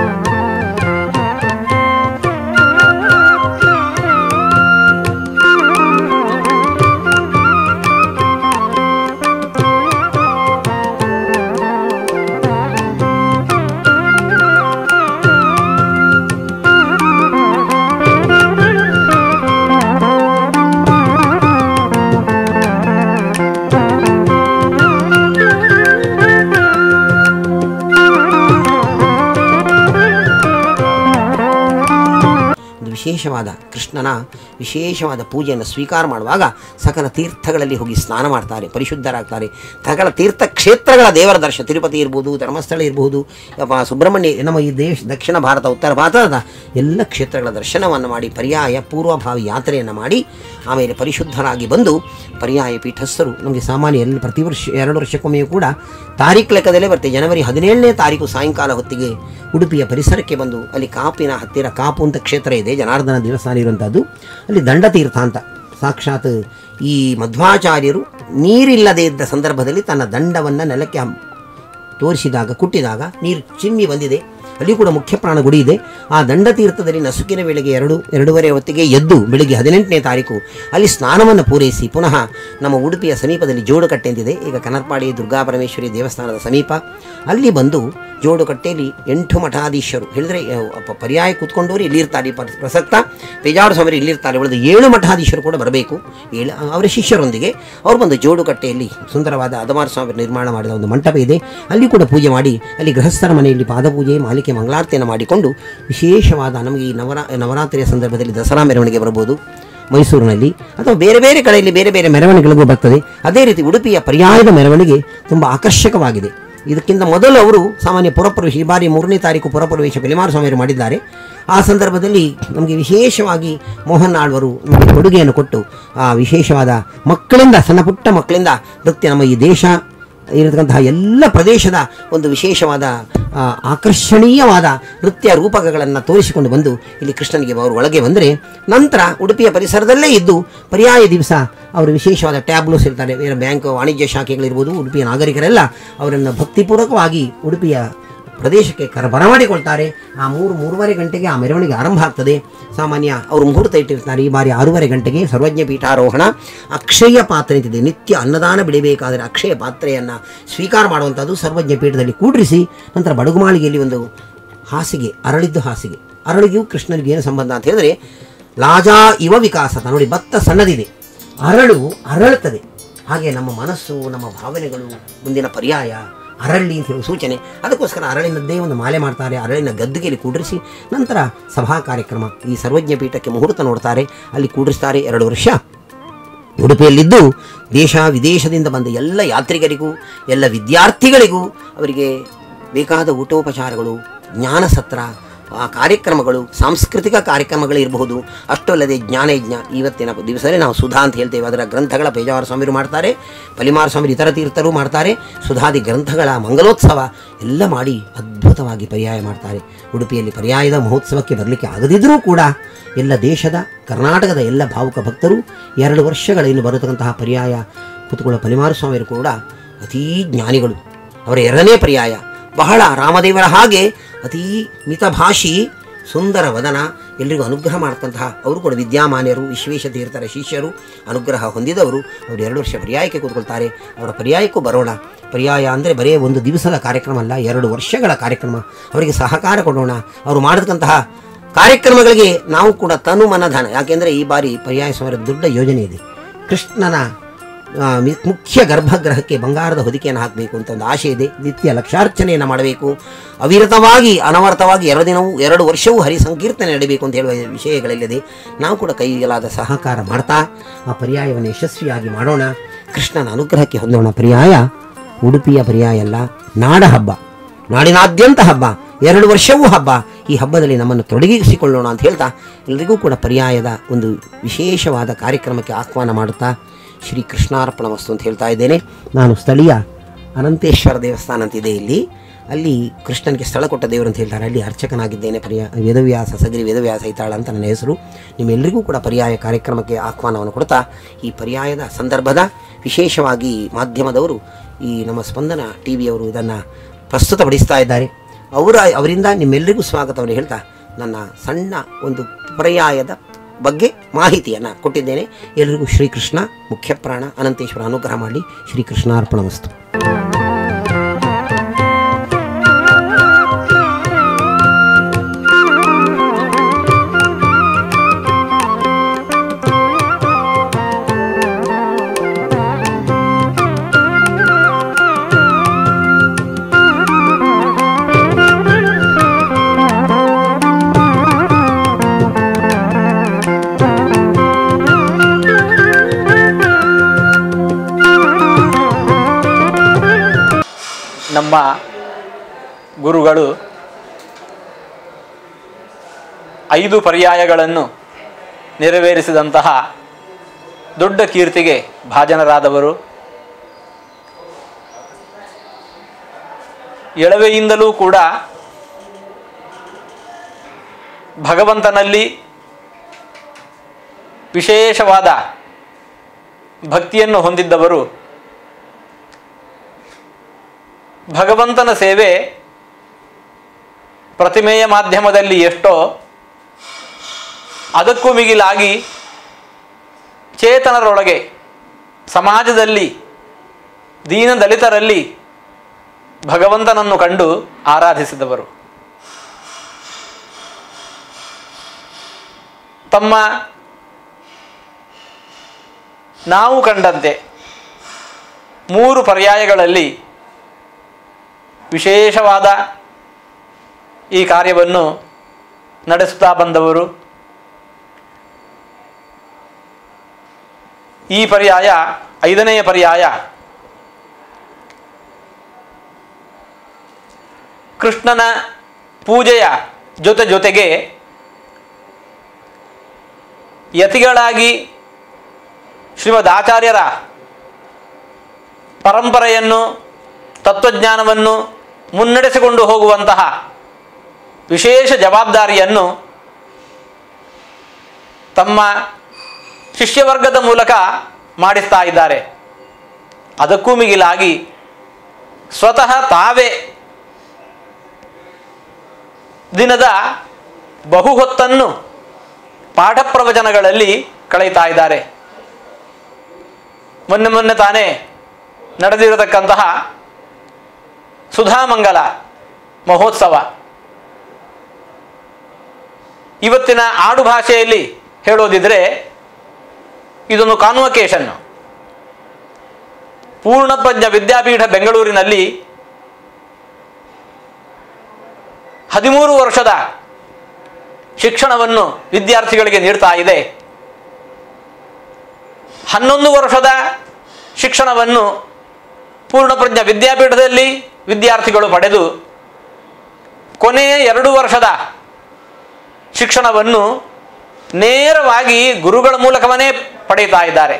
ಒಂದು ವಿಶೇಷವಾದ ಕೃಷ್ಣನ ವಿಶೇಷವಾದ ಪೂಜೆಯನ್ನು ಸ್ವೀಕಾರ ಮಾಡುವಾಗ ಸಕಲ ತೀರ್ಥಗಳಲ್ಲಿ ಹೋಗಿ ಸ್ನಾನ ಮಾಡ್ತಾರೆ ಪರಿಶುದ್ಧರಾಗ್ತಾರೆ ಸಕಲ ತೀರ್ಥ ಕ್ಷೇತ್ರಗಳ ದೇವರ ದರ್ಶನ ತಿರುಪತಿ ಇರ್ಬೋದು ಧರ್ಮಸ್ಥಳ ಇರ್ಬೋದು ಯಪ್ಪ ಸುಬ್ರಹ್ಮಣ್ಯ ನಮ್ಮ ಈ ದೇಶ ದಕ್ಷಿಣ ಭಾರತ ಉತ್ತರ ಭಾರತದ ಎಲ್ಲ ಕ್ಷೇತ್ರಗಳ ದರ್ಶನವನ್ನು ಮಾಡಿ ಪರ್ಯಾಯ ಪೂರ್ವಭಾವಿ ಯಾತ್ರೆಯನ್ನು ಮಾಡಿ ಆಮೇಲೆ ಪರಿಶುದ್ಧರಾಗಿ ಬಂದು ಪರ್ಯಾಯ ಪೀಠಸ್ಥರು ನಮಗೆ ಸಾಮಾನ್ಯ ಎಲ್ಲ ಪ್ರತಿ ವರ್ಷ ಎರಡು ವರ್ಷಕ್ಕೊಮ್ಮೆಯೂ ಕೂಡ ತಾರೀಖು ಲೆಕ್ಕದಲ್ಲೇ ಬರ್ತದೆ ಜನವರಿ ಹದಿನೇಳನೇ ತಾರೀಕು ಸಾಯಂಕಾಲ ಹೊತ್ತಿಗೆ ಉಡುಪಿಯ ಪರಿಸರಕ್ಕೆ ಬಂದು ಅಲ್ಲಿ ಕಾಪಿನ ಹತ್ತಿರ ಕಾಪು ಅಂತ ಕ್ಷೇತ್ರ ಇದೆ ಜನಾರ್ದನ ದೇವಸ್ಥಾನ ಇರುವಂಥದ್ದು ಅಲ್ಲಿ ದಂಡತೀರ್ಥ ಅಂತ ಸಾಕ್ಷಾತ್ ಈ ಮಧ್ವಾಚಾರ್ಯರು ನೀರಿಲ್ಲದೆ ಇದ್ದ ಸಂದರ್ಭದಲ್ಲಿ ತನ್ನ ದಂಡವನ್ನು ನೆಲಕ್ಕೆ ಹಮ್- ತೋರಿಸಿದಾಗ ಕುಟ್ಟಿದಾಗ ನೀರು ಚಿಮ್ಮಿ ಬಂದಿದೆ ಅಲ್ಲಿ ಕೂಡ ಮುಖ್ಯ ಪ್ರಾಣ ಗುಡಿ ಇದೆ ಆ ದಂಡತೀರ್ಥದಲ್ಲಿ ನಸುಕಿನ ವೇಳೆಗೆ ಎರಡು ಎರಡೂವರೆ ಹೊತ್ತಿಗೆ ಎದ್ದು ಬೆಳಿಗ್ಗೆ ಹದಿನೆಂಟನೇ ತಾರೀಕು ಅಲ್ಲಿ ಸ್ನಾನವನ್ನು ಪೂರೈಸಿ ಪುನಃ ನಮ್ಮ ಉಡುಪಿಯ ಸಮೀಪದಲ್ಲಿ ಜೋಡುಕಟ್ಟೆ ಅಂತಿದೆ ಈಗ ಕನರ್ಪಾಡಿ ದುರ್ಗಾ ಪರಮೇಶ್ವರಿ ದೇವಸ್ಥಾನದ ಸಮೀಪ ಅಲ್ಲಿ ಬಂದು ಜೋಡುಕಟ್ಟೆಯಲ್ಲಿ ಎಂಟು ಮಠಾಧೀಶರು ಹೇಳಿದ್ರೆ ಆ, ಪ- ಪರ್ಯಾಯ ಕೂತ್ಕೊಂಡವರು ಇಲ್ಲಿರ್ತಾರೆ ಪ- ಪ್ರಸಕ್ತ ಪೇಜಾರು ಸ್ವಾಮಿ ಇಲ್ಲಿರ್ತಾರೆ ಉಳಿದ ಏಳು ಮಠಾಧೀಶರು ಕೂಡ ಬರಬೇಕು ಏಳು ಅವರ ಶಿಷ್ಯರೊಂದಿಗೆ ಅವರು ಬಂದು ಜೋಡುಕಟ್ಟೆಯಲ್ಲಿ ಸುಂದರವಾದ ಅದಮಾರ ಸ್ವಾಮಿ ನಿರ್ಮಾಣ ಮಾಡಿದ ಒಂದು ಮಂಟಪ ಇದೆ ಅಲ್ಲಿ ಕೂಡ ಪೂಜೆ ಮಾಡಿ ಅಲ್ಲಿ ಗೃಹಸ್ಥರ ಮನೆಯಲ್ಲಿ ಪಾದಪೂಜೆ ಮಾಲಿಕೆ ಮಂಗಳಾರತಿಯನ್ನು ಮಾಡಿಕೊಂಡು ವಿಶೇಷವಾದ ನಮಗೆ ಈ ನವರಾ ನವರಾತ್ರಿಯ ಸಂದರ್ಭದಲ್ಲಿ ದಸರಾ ಮೆರವಣಿಗೆ ಬರ್ಬೋದು ಮೈಸೂರಿನಲ್ಲಿ ಅಥವಾ ಬೇರೆ ಬೇರೆ ಕಡೆಯಲ್ಲಿ ಬೇರೆ ಬೇರೆ ಮೆರವಣಿಗೆಗಳಿಗೂ ಬರ್ತದೆ ಅದೇ ರೀತಿ ಉಡುಪಿಯ ಪರ್ಯಾಯದ ಮೆರವಣಿಗೆ ತುಂಬ ಆಕರ್ಷಕವಾಗಿದೆ ಇದಕ್ಕಿಂತ ಮೊದಲು ಅವರು ಸಾಮಾನ್ಯ ಪುರಪ್ರವೇಶ ಈ ಬಾರಿ ಮೂರನೇ ತಾರೀಕು ಪುರಪ್ರವೇಶ ಬೆಲಿಮಾರು ಸ್ವಾಮಿಯವರು ಮಾಡಿದ್ದಾರೆ ಆ ಸಂದರ್ಭದಲ್ಲಿ ನಮಗೆ ವಿಶೇಷವಾಗಿ ಮೋಹನ್ ಆಳ್ವರು ನಮಗೆ ಕೊಡುಗೆಯನ್ನು ಕೊಟ್ಟು ಆ ವಿಶೇಷವಾದ ಮಕ್ಕಳಿಂದ ಸಣ್ಣ ಪುಟ್ಟ ಮಕ್ಕಳಿಂದ ನೃತ್ಯ ನಮ್ಮ ಈ ದೇಶ ಇರತಕ್ಕಂತಹ ಎಲ್ಲ ಪ್ರದೇಶದ ಒಂದು ವಿಶೇಷವಾದ ಆ, ಆಕರ್ಷಣೀಯವಾದ ನೃತ್ಯ ರೂಪಕಗಳನ್ನು ತೋರಿಸಿಕೊಂಡು ಬಂದು ಇಲ್ಲಿ ಕೃಷ್ಣನಿಗೆ ಅವರು ಒಳಗೆ ಬಂದರೆ ನಂತರ ಉಡುಪಿಯ ಪರಿಸರದಲ್ಲೇ ಇದ್ದು ಪರ್ಯಾಯ ದಿವಸ ಅವರು ವಿಶೇಷವಾದ ಟ್ಯಾಬ್ಲೋಸ್ ಇರ್ತಾರೆ ಬೇರೆ ಬ್ಯಾಂಕ್ ವಾಣಿಜ್ಯ ಶಾಖೆಗಳಿರ್ಬೋದು ಉಡುಪಿಯ ನಾಗರಿಕರೆಲ್ಲ ಅವರನ್ನು ಭಕ್ತಿಪೂರ್ವಕವಾಗಿ ಉಡುಪಿಯ ಪ್ರದೇಶಕ್ಕೆ ಕರ ಬರಮಾಡಿಕೊಳ್ತಾರೆ ಆ ಮೂರು ಮೂರುವರೆ ಗಂಟೆಗೆ ಆ ಮೆರವಣಿಗೆ ಆರಂಭ ಆಗ್ತದೆ ಸಾಮಾನ್ಯ ಅವರು ಮುಹೂರ್ತ ಇಟ್ಟಿರ್ತಾರೆ ಈ ಬಾರಿ ಆರೂವರೆ ಗಂಟೆಗೆ ಸರ್ವಜ್ಞ ಪೀಠಾರೋಹಣ ಅಕ್ಷಯ ಪಾತ್ರೆ ಅಂತಿದೆ ನಿತ್ಯ ಅನ್ನದಾನ ಬಿಡಬೇಕಾದರೆ ಅಕ್ಷಯ ಪಾತ್ರೆಯನ್ನು ಸ್ವೀಕಾರ ಮಾಡುವಂಥದ್ದು ಸರ್ವಜ್ಞ ಪೀಠದಲ್ಲಿ ಕೂಡ್ರಿಸಿ ನಂತರ ಬಡಗುಮಾಳಿಗೆಯಲ್ಲಿ ಒಂದು ಹಾಸಿಗೆ ಅರಳಿದ್ದು ಹಾಸಿಗೆ ಅರಳಿಗೆಯೂ ಕೃಷ್ಣನಿಗೆ ಏನು ಸಂಬಂಧ ಅಂತ ಹೇಳಿದ್ರೆ ಲಾಜಾ ಇವ ವಿಕಾಸತ ನೋಡಿ ಭತ್ತ ಸಣ್ಣದಿದೆ ಅರಳು ಅರಳುತ್ತದೆ ಹಾಗೆ ನಮ್ಮ ಮನಸ್ಸು ನಮ್ಮ ಭಾವನೆಗಳು ಮುಂದಿನ ಪರ್ಯಾಯ ಅರಳಿ ಅಂತ ಹೇಳುವ ಸೂಚನೆ ಅದಕ್ಕೋಸ್ಕರ ಅರಳಿನದ್ದೇ ಒಂದು ಮಾಲೆ ಮಾಡ್ತಾರೆ ಅರಳಿನ ಗದ್ದುಗೆಯಲ್ಲಿ ಕೂಡಿರಿಸಿ ನಂತರ ಸಭಾ ಕಾರ್ಯಕ್ರಮ ಈ ಸರ್ವಜ್ಞ ಪೀಠಕ್ಕೆ ಮುಹೂರ್ತ ನೋಡ್ತಾರೆ ಅಲ್ಲಿ ಕೂಡಿಸ್ತಾರೆ ಎರಡು ವರ್ಷ ಉಡುಪಿಯಲ್ಲಿದ್ದು ದೇಶ ವಿದೇಶದಿಂದ ಬಂದ ಎಲ್ಲ ಯಾತ್ರಿಕರಿಗೂ ಎಲ್ಲ ವಿದ್ಯಾರ್ಥಿಗಳಿಗೂ ಅವರಿಗೆ ಬೇಕಾದ ಊಟೋಪಚಾರಗಳು ಜ್ಞಾನ ಸತ್ರ ಆ ಕಾರ್ಯಕ್ರಮಗಳು ಸಾಂಸ್ಕೃತಿಕ ಕಾರ್ಯಕ್ರಮಗಳಿರಬಹುದು ಅಷ್ಟು ಅಲ್ಲದೆ ಜ್ಞಾನಯಜ್ಞ ಇವತ್ತಿನ ದಿವಸದಲ್ಲಿ ನಾವು ಸುಧಾ ಅಂತ ಹೇಳ್ತೇವೆ ಅದರ ಗ್ರಂಥಗಳ ಪೇಜಾವರ ಸ್ವಾಮಿರು ಮಾಡ್ತಾರೆ ಪಲಿಮಾರ ಸ್ವಾಮಿ ಇತರ ತೀರ್ಥರು ಮಾಡ್ತಾರೆ ಸುಧಾದಿ ಗ್ರಂಥಗಳ ಮಂಗಲೋತ್ಸವ ಎಲ್ಲ ಮಾಡಿ ಅದ್ಭುತವಾಗಿ ಪರ್ಯಾಯ ಮಾಡ್ತಾರೆ ಉಡುಪಿಯಲ್ಲಿ ಪರ್ಯಾಯದ ಮಹೋತ್ಸವಕ್ಕೆ ಬರಲಿಕ್ಕೆ ಆಗದಿದ್ದರೂ ಕೂಡ ಎಲ್ಲ ದೇಶದ ಕರ್ನಾಟಕದ ಎಲ್ಲ ಭಾವುಕ ಭಕ್ತರು ಎರಡು ವರ್ಷಗಳ ಇನ್ನು ಬರತಕ್ಕಂತಹ ಪರ್ಯಾಯ ಕುತುಕುಳ ಪಲಿಮಾರು ಸ್ವಾಮಿಯರು ಕೂಡ ಅತೀ ಜ್ಞಾನಿಗಳು ಅವರ ಎರಡನೇ ಪರ್ಯಾಯ ಬಹಳ ರಾಮದೇವರ ಹಾಗೆ ಅತೀ ಮಿತಭಾಷಿ ಸುಂದರ ವದನ ಎಲ್ರಿಗೂ ಅನುಗ್ರಹ ಮಾಡ್ತಂತಹ ಅವರು ಕೂಡ ವಿದ್ಯಾಮಾನ್ಯರು ವಿಶ್ವೇಶ ತೀರ್ಥರ ಶಿಷ್ಯರು ಅನುಗ್ರಹ ಹೊಂದಿದವರು ಅವರು ಎರಡು ವರ್ಷ ಪರ್ಯಾಯಕ್ಕೆ ಕೂತ್ಕೊಳ್ತಾರೆ ಅವರ ಪರ್ಯಾಯಕ್ಕೂ ಬರೋಣ ಪರ್ಯಾಯ ಅಂದರೆ ಬರೀ ಒಂದು ದಿವಸದ ಕಾರ್ಯಕ್ರಮ ಅಲ್ಲ ಎರಡು ವರ್ಷಗಳ ಕಾರ್ಯಕ್ರಮ ಅವರಿಗೆ ಸಹಕಾರ ಕೊಡೋಣ ಅವರು ಮಾಡತಕ್ಕಂತಹ ಕಾರ್ಯಕ್ರಮಗಳಿಗೆ ನಾವು ಕೂಡ ತನು ಮನಧನ ಯಾಕೆಂದರೆ ಈ ಬಾರಿ ಪರ್ಯಾಯ ಸ್ವಾಮಿ ದೊಡ್ಡ ಯೋಜನೆ ಇದೆ ಕೃಷ್ಣನ ಆ, ಮಿ- ಮುಖ್ಯ ಗರ್ಭಗೃಹಕ್ಕೆ ಬಂಗಾರದ ಹೊದಿಕೆಯನ್ನು ಹಾಕಬೇಕು ಅಂತ ಒಂದು ಆಶೆ ಇದೆ ನಿತ್ಯ ಲಕ್ಷಾರ್ಚನೆಯನ್ನು ಮಾಡಬೇಕು ಅವಿರತವಾಗಿ ಅನವರತವಾಗಿ ಎರಡು ದಿನವೂ ಎರಡು ವರ್ಷವೂ ಹರಿ ಸಂಕೀರ್ತನೆ ನಡೀಬೇಕು ಅಂತ ಹೇಳುವ ವಿಷಯಗಳಿಲ್ಲದೆ ನಾವು ಕೂಡ ಕೈಲಾದ ಸಹಕಾರ ಮಾಡ್ತಾ ಆ ಪರ್ಯಾಯವನ್ನು ಯಶಸ್ವಿಯಾಗಿ ಮಾಡೋಣ ಕೃಷ್ಣನ ಅನುಗ್ರಹಕ್ಕೆ ಹೊಂದೋಣ ಪರ್ಯಾಯ ಉಡುಪಿಯ ಪರ್ಯಾಯ ಅಲ್ಲ ನಾಡ ಹಬ್ಬ ನಾಡಿನಾದ್ಯಂತ ಹಬ್ಬ ಎರಡು ವರ್ಷವೂ ಹಬ್ಬ ಈ ಹಬ್ಬದಲ್ಲಿ ನಮ್ಮನ್ನು ತೊಡಗಿಸಿಕೊಳ್ಳೋಣ ಅಂತ ಹೇಳ್ತಾ ಎಲ್ಲರಿಗೂ ಕೂಡ ಪರ್ಯಾಯದ ಒಂದು ವಿಶೇಷವಾದ ಕಾರ್ಯಕ್ರಮಕ್ಕೆ ಆಹ್ವಾನ ಮಾಡುತ್ತಾ ಶ್ರೀ ಕೃಷ್ಣಾರ್ಪಣ ವಸ್ತು ಅಂತ ಹೇಳ್ತಾ ಇದ್ದೇನೆ ನಾನು ಸ್ಥಳೀಯ ಅನಂತೇಶ್ವರ ದೇವಸ್ಥಾನ ಅಂತಿದೆ ಇಲ್ಲಿ ಅಲ್ಲಿ ಕೃಷ್ಣನಿಗೆ ಸ್ಥಳ ಕೊಟ್ಟ ದೇವರು ಅಂತ ಹೇಳ್ತಾರೆ ಅಲ್ಲಿ ಅರ್ಚಕನಾಗಿದ್ದೇನೆ ಪರ್ಯಾ ವೇದವ್ಯಾಸ ಸಗರಿ ವೇದವ್ಯಾಸ ಐತಾಳ ಅಂತ ನನ್ನ ಹೆಸರು ನಿಮ್ಮೆಲ್ಲರಿಗೂ ಕೂಡ ಪರ್ಯಾಯ ಕಾರ್ಯಕ್ರಮಕ್ಕೆ ಆಹ್ವಾನವನ್ನು ಕೊಡ್ತಾ ಈ ಪರ್ಯಾಯದ ಸಂದರ್ಭದ ವಿಶೇಷವಾಗಿ ಮಾಧ್ಯಮದವರು ಈ ನಮ್ಮ ಸ್ಪಂದನ ಟಿ ವಿಯವರು ಇದನ್ನು ಪ್ರಸ್ತುತಪಡಿಸ್ತಾ ಇದ್ದಾರೆ ಅವರ ಅವರಿಂದ ನಿಮ್ಮೆಲ್ಲರಿಗೂ ಸ್ವಾಗತವನ್ನು ಹೇಳ್ತಾ ನನ್ನ ಸಣ್ಣ ಒಂದು ಪರ್ಯಾಯದ ಬಗ್ಗೆ ಮಾಹಿತಿಯನ್ನು ಕೊಟ್ಟಿದ್ದೇನೆ ಎಲ್ಲರಿಗೂ ಶ್ರೀಕೃಷ್ಣ ಮುಖ್ಯಪ್ರಾಣ ಅನಂತೇಶ್ವರ ಅನುಗ್ರಹ ಮಾಡಿ ಶ್ರೀಕೃಷ್ಣಾರ್ಪಣ ವಸ್ತು ನಮ್ಮ ಗುರುಗಳು ಐದು ಪರ್ಯಾಯಗಳನ್ನು ನೆರವೇರಿಸಿದಂತಹ ದೊಡ್ಡ ಕೀರ್ತಿಗೆ ಭಾಜನರಾದವರು ಎಳವೆಯಿಂದಲೂ ಕೂಡ ಭಗವಂತನಲ್ಲಿ ವಿಶೇಷವಾದ ಭಕ್ತಿಯನ್ನು ಹೊಂದಿದ್ದವರು ಭಗವಂತನ ಸೇವೆ ಪ್ರತಿಮೆಯ ಮಾಧ್ಯಮದಲ್ಲಿ ಎಷ್ಟೋ ಅದಕ್ಕೂ ಮಿಗಿಲಾಗಿ ಚೇತನರೊಳಗೆ ಸಮಾಜದಲ್ಲಿ ದೀನ ದಲಿತರಲ್ಲಿ ಭಗವಂತನನ್ನು ಕಂಡು ಆರಾಧಿಸಿದವರು ತಮ್ಮ ನಾವು ಕಂಡಂತೆ ಮೂರು ಪರ್ಯಾಯಗಳಲ್ಲಿ ವಿಶೇಷವಾದ ಈ ಕಾರ್ಯವನ್ನು ನಡೆಸುತ್ತಾ ಬಂದವರು ಈ ಪರ್ಯಾಯ ಐದನೆಯ ಪರ್ಯಾಯ ಕೃಷ್ಣನ ಪೂಜೆಯ ಜೊತೆ ಜೊತೆಗೆ ಯತಿಗಳಾಗಿ ಶ್ರೀಮದ್ ಆಚಾರ್ಯರ ಪರಂಪರೆಯನ್ನು ತತ್ವಜ್ಞಾನವನ್ನು ಮುನ್ನಡೆಸಿಕೊಂಡು ಹೋಗುವಂತಹ ವಿಶೇಷ ಜವಾಬ್ದಾರಿಯನ್ನು ತಮ್ಮ ಶಿಷ್ಯವರ್ಗದ ಮೂಲಕ ಮಾಡಿಸ್ತಾ ಇದ್ದಾರೆ ಅದಕ್ಕೂ ಮಿಗಿಲಾಗಿ ಸ್ವತಃ ತಾವೇ ದಿನದ ಬಹು ಹೊತ್ತನ್ನು ಪಾಠ ಪ್ರವಚನಗಳಲ್ಲಿ ಕಳೆಯುತ್ತಾ ಇದ್ದಾರೆ ಮೊನ್ನೆ ಮೊನ್ನೆ ತಾನೇ ನಡೆದಿರತಕ್ಕಂತಹ ಸುಧಾಮಂಗಲ ಮಹೋತ್ಸವ ಇವತ್ತಿನ ಆಡು ಭಾಷೆಯಲ್ಲಿ ಹೇಳೋದಿದ್ರೆ ಇದೊಂದು ಕಾನ್ವಕೇಶನ್ ಪೂರ್ಣಪ್ರಜ್ಞ ವಿದ್ಯಾಪೀಠ ಬೆಂಗಳೂರಿನಲ್ಲಿ ಹದಿಮೂರು ವರ್ಷದ ಶಿಕ್ಷಣವನ್ನು ವಿದ್ಯಾರ್ಥಿಗಳಿಗೆ ನೀಡ್ತಾ ಇದೆ ಹನ್ನೊಂದು ವರ್ಷದ ಶಿಕ್ಷಣವನ್ನು ಪೂರ್ಣಪ್ರಜ್ಞ ವಿದ್ಯಾಪೀಠದಲ್ಲಿ ವಿದ್ಯಾರ್ಥಿಗಳು ಪಡೆದು ಕೊನೆಯ ಎರಡು ವರ್ಷದ ಶಿಕ್ಷಣವನ್ನು ನೇರವಾಗಿ ಗುರುಗಳ ಮೂಲಕವೇ ಪಡೆಯುತ್ತಾ ಇದ್ದಾರೆ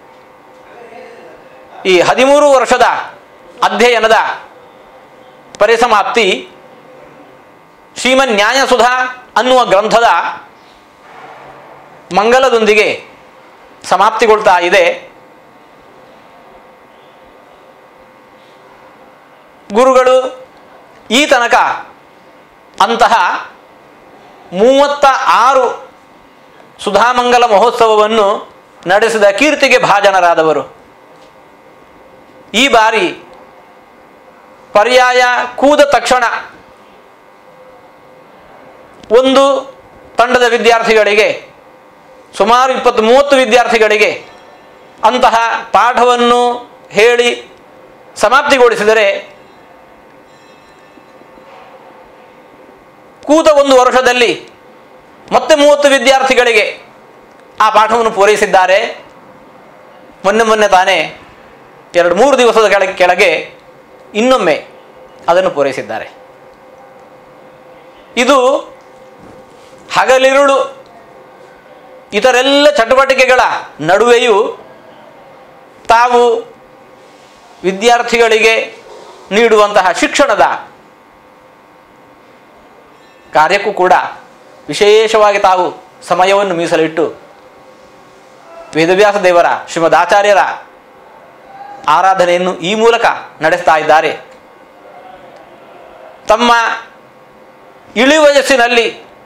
ಈ ಹದಿಮೂರು ವರ್ಷದ ಅಧ್ಯಯನದ ಪರಿಸಮಾಪ್ತಿ ಶ್ರೀಮನ್ ನ್ಯಾಯಸುಧಾ ಅನ್ನುವ ಗ್ರಂಥದ ಮಂಗಲದೊಂದಿಗೆ ಸಮಾಪ್ತಿಗೊಳ್ತಾ ಇದೆ ಗುರುಗಳು ಈ ತನಕ ಅಂತಹ ಮೂವತ್ತ ಆರು ಸುಧಾಮಂಗಲ ಮಹೋತ್ಸವವನ್ನು ನಡೆಸಿದ ಕೀರ್ತಿಗೆ ಭಾಜನರಾದವರು ಈ ಬಾರಿ ಪರ್ಯಾಯ ಕೂದ ತಕ್ಷಣ ಒಂದು ತಂಡದ ವಿದ್ಯಾರ್ಥಿಗಳಿಗೆ ಸುಮಾರು ಇಪ್ಪತ್ತು ಮೂವತ್ತು ವಿದ್ಯಾರ್ಥಿಗಳಿಗೆ ಅಂತಹ ಪಾಠವನ್ನು ಹೇಳಿ ಸಮಾಪ್ತಿಗೊಳಿಸಿದರೆ ಕೂತ ಒಂದು ವರ್ಷದಲ್ಲಿ ಮತ್ತೆ ಮೂವತ್ತು ವಿದ್ಯಾರ್ಥಿಗಳಿಗೆ ಆ ಪಾಠವನ್ನು ಪೂರೈಸಿದ್ದಾರೆ ಮೊನ್ನೆ ಮೊನ್ನೆ ತಾನೇ ಎರಡು ಮೂರು ದಿವಸದ ಕೆಳಗೆ ಕೆಳಗೆ ಇನ್ನೊಮ್ಮೆ ಅದನ್ನು ಪೂರೈಸಿದ್ದಾರೆ ಇದು ಹಗಲಿರುಳು ಇತರೆಲ್ಲ ಚಟುವಟಿಕೆಗಳ ನಡುವೆಯೂ ತಾವು ವಿದ್ಯಾರ್ಥಿಗಳಿಗೆ ನೀಡುವಂತಹ ಶಿಕ್ಷಣದ ಕಾರ್ಯಕ್ಕೂ ಕೂಡ ವಿಶೇಷವಾಗಿ ತಾವು ಸಮಯವನ್ನು ಮೀಸಲಿಟ್ಟು ವೇದವ್ಯಾಸ ದೇವರ ಶ್ರೀಮದ್ ಆಚಾರ್ಯರ ಆರಾಧನೆಯನ್ನು ಈ ಮೂಲಕ ನಡೆಸ್ತಾ ಇದ್ದಾರೆ ತಮ್ಮ ಇಳಿ ವಯಸ್ಸಿನಲ್ಲಿ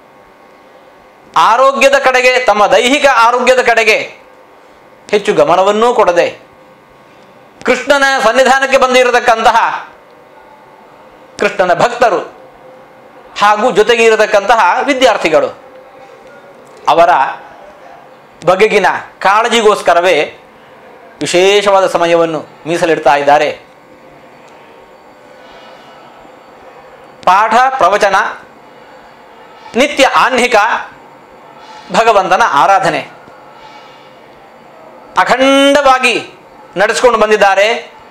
ಆರೋಗ್ಯದ ಕಡೆಗೆ ತಮ್ಮ ದೈಹಿಕ ಆರೋಗ್ಯದ ಕಡೆಗೆ ಹೆಚ್ಚು ಗಮನವನ್ನೂ ಕೊಡದೆ ಕೃಷ್ಣನ ಸನ್ನಿಧಾನಕ್ಕೆ ಬಂದಿರತಕ್ಕಂತಹ ಕೃಷ್ಣನ ಭಕ್ತರು ಹಾಗೂ ಜೊತೆಗೆ ಇರತಕ್ಕಂತಹ ವಿದ್ಯಾರ್ಥಿಗಳು ಅವರ ಬಗೆಗಿನ ಕಾಳಜಿಗೋಸ್ಕರವೇ ವಿಶೇಷವಾದ ಸಮಯವನ್ನು ಮೀಸಲಿಡ್ತಾ ಇದ್ದಾರೆ ಪಾಠ ಪ್ರವಚನ ನಿತ್ಯ ಆಹ್ನಿಕ ಭಗವಂತನ ಆರಾಧನೆ ಅಖಂಡವಾಗಿ ನಡೆಸ್ಕೊಂಡು ಬಂದಿದ್ದಾರೆ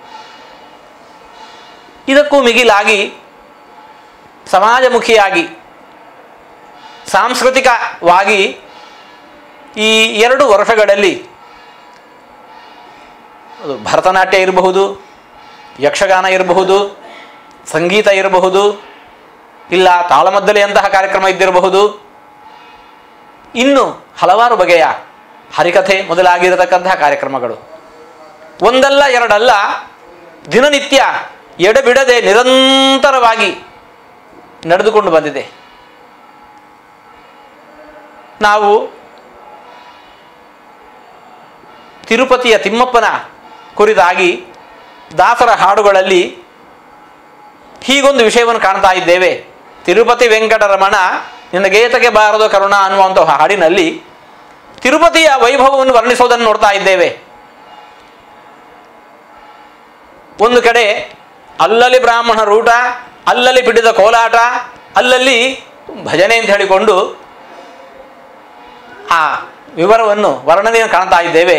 ಇದಕ್ಕೂ ಮಿಗಿಲಾಗಿ ಸಮಾಜಮುಖಿಯಾಗಿ ಸಾಂಸ್ಕೃತಿಕವಾಗಿ ಈ ಎರಡು ವರ್ಷಗಳಲ್ಲಿ ಅದು ಭರತನಾಟ್ಯ ಇರಬಹುದು ಯಕ್ಷಗಾನ ಇರಬಹುದು ಸಂಗೀತ ಇರಬಹುದು ಇಲ್ಲ ತಾಳಮದ್ದಲೆಯಂತಹ ಕಾರ್ಯಕ್ರಮ ಇದ್ದಿರಬಹುದು ಇನ್ನು ಹಲವಾರು ಬಗೆಯ ಹರಿಕಥೆ ಮೊದಲಾಗಿರತಕ್ಕಂತಹ ಕಾರ್ಯಕ್ರಮಗಳು ಒಂದಲ್ಲ ಎರಡಲ್ಲ ದಿನನಿತ್ಯ ಎಡೆಬಿಡದೆ ನಿರಂತರವಾಗಿ ನಡೆದುಕೊಂಡು ಬಂದಿದೆ ನಾವು ತಿರುಪತಿಯ ತಿಮ್ಮಪ್ಪನ ಕುರಿತಾಗಿ ದಾಸರ ಹಾಡುಗಳಲ್ಲಿ ಹೀಗೊಂದು ವಿಷಯವನ್ನು ಕಾಣ್ತಾ ಇದ್ದೇವೆ ತಿರುಪತಿ ವೆಂಕಟರಮಣ ನಿನಗೇತಕ್ಕೆ ಬಾರದು ಕರುಣ ಅನ್ನುವಂಥ ಹಾಡಿನಲ್ಲಿ ತಿರುಪತಿಯ ವೈಭವವನ್ನು ವರ್ಣಿಸೋದನ್ನು ನೋಡ್ತಾ ಇದ್ದೇವೆ ಒಂದು ಕಡೆ ಅಲ್ಲಲ್ಲಿ ಬ್ರಾಹ್ಮಣರ ಊಟ ಅಲ್ಲಲ್ಲಿ ಪಿಡಿದ ಕೋಲಾಟ ಅಲ್ಲಲ್ಲಿ ಭಜನೆ ಅಂತ ಹೇಳಿಕೊಂಡು ಆ ವಿವರವನ್ನು ವರ್ಣನೆಯನ್ನು ಕಾಣ್ತಾ ಇದ್ದೇವೆ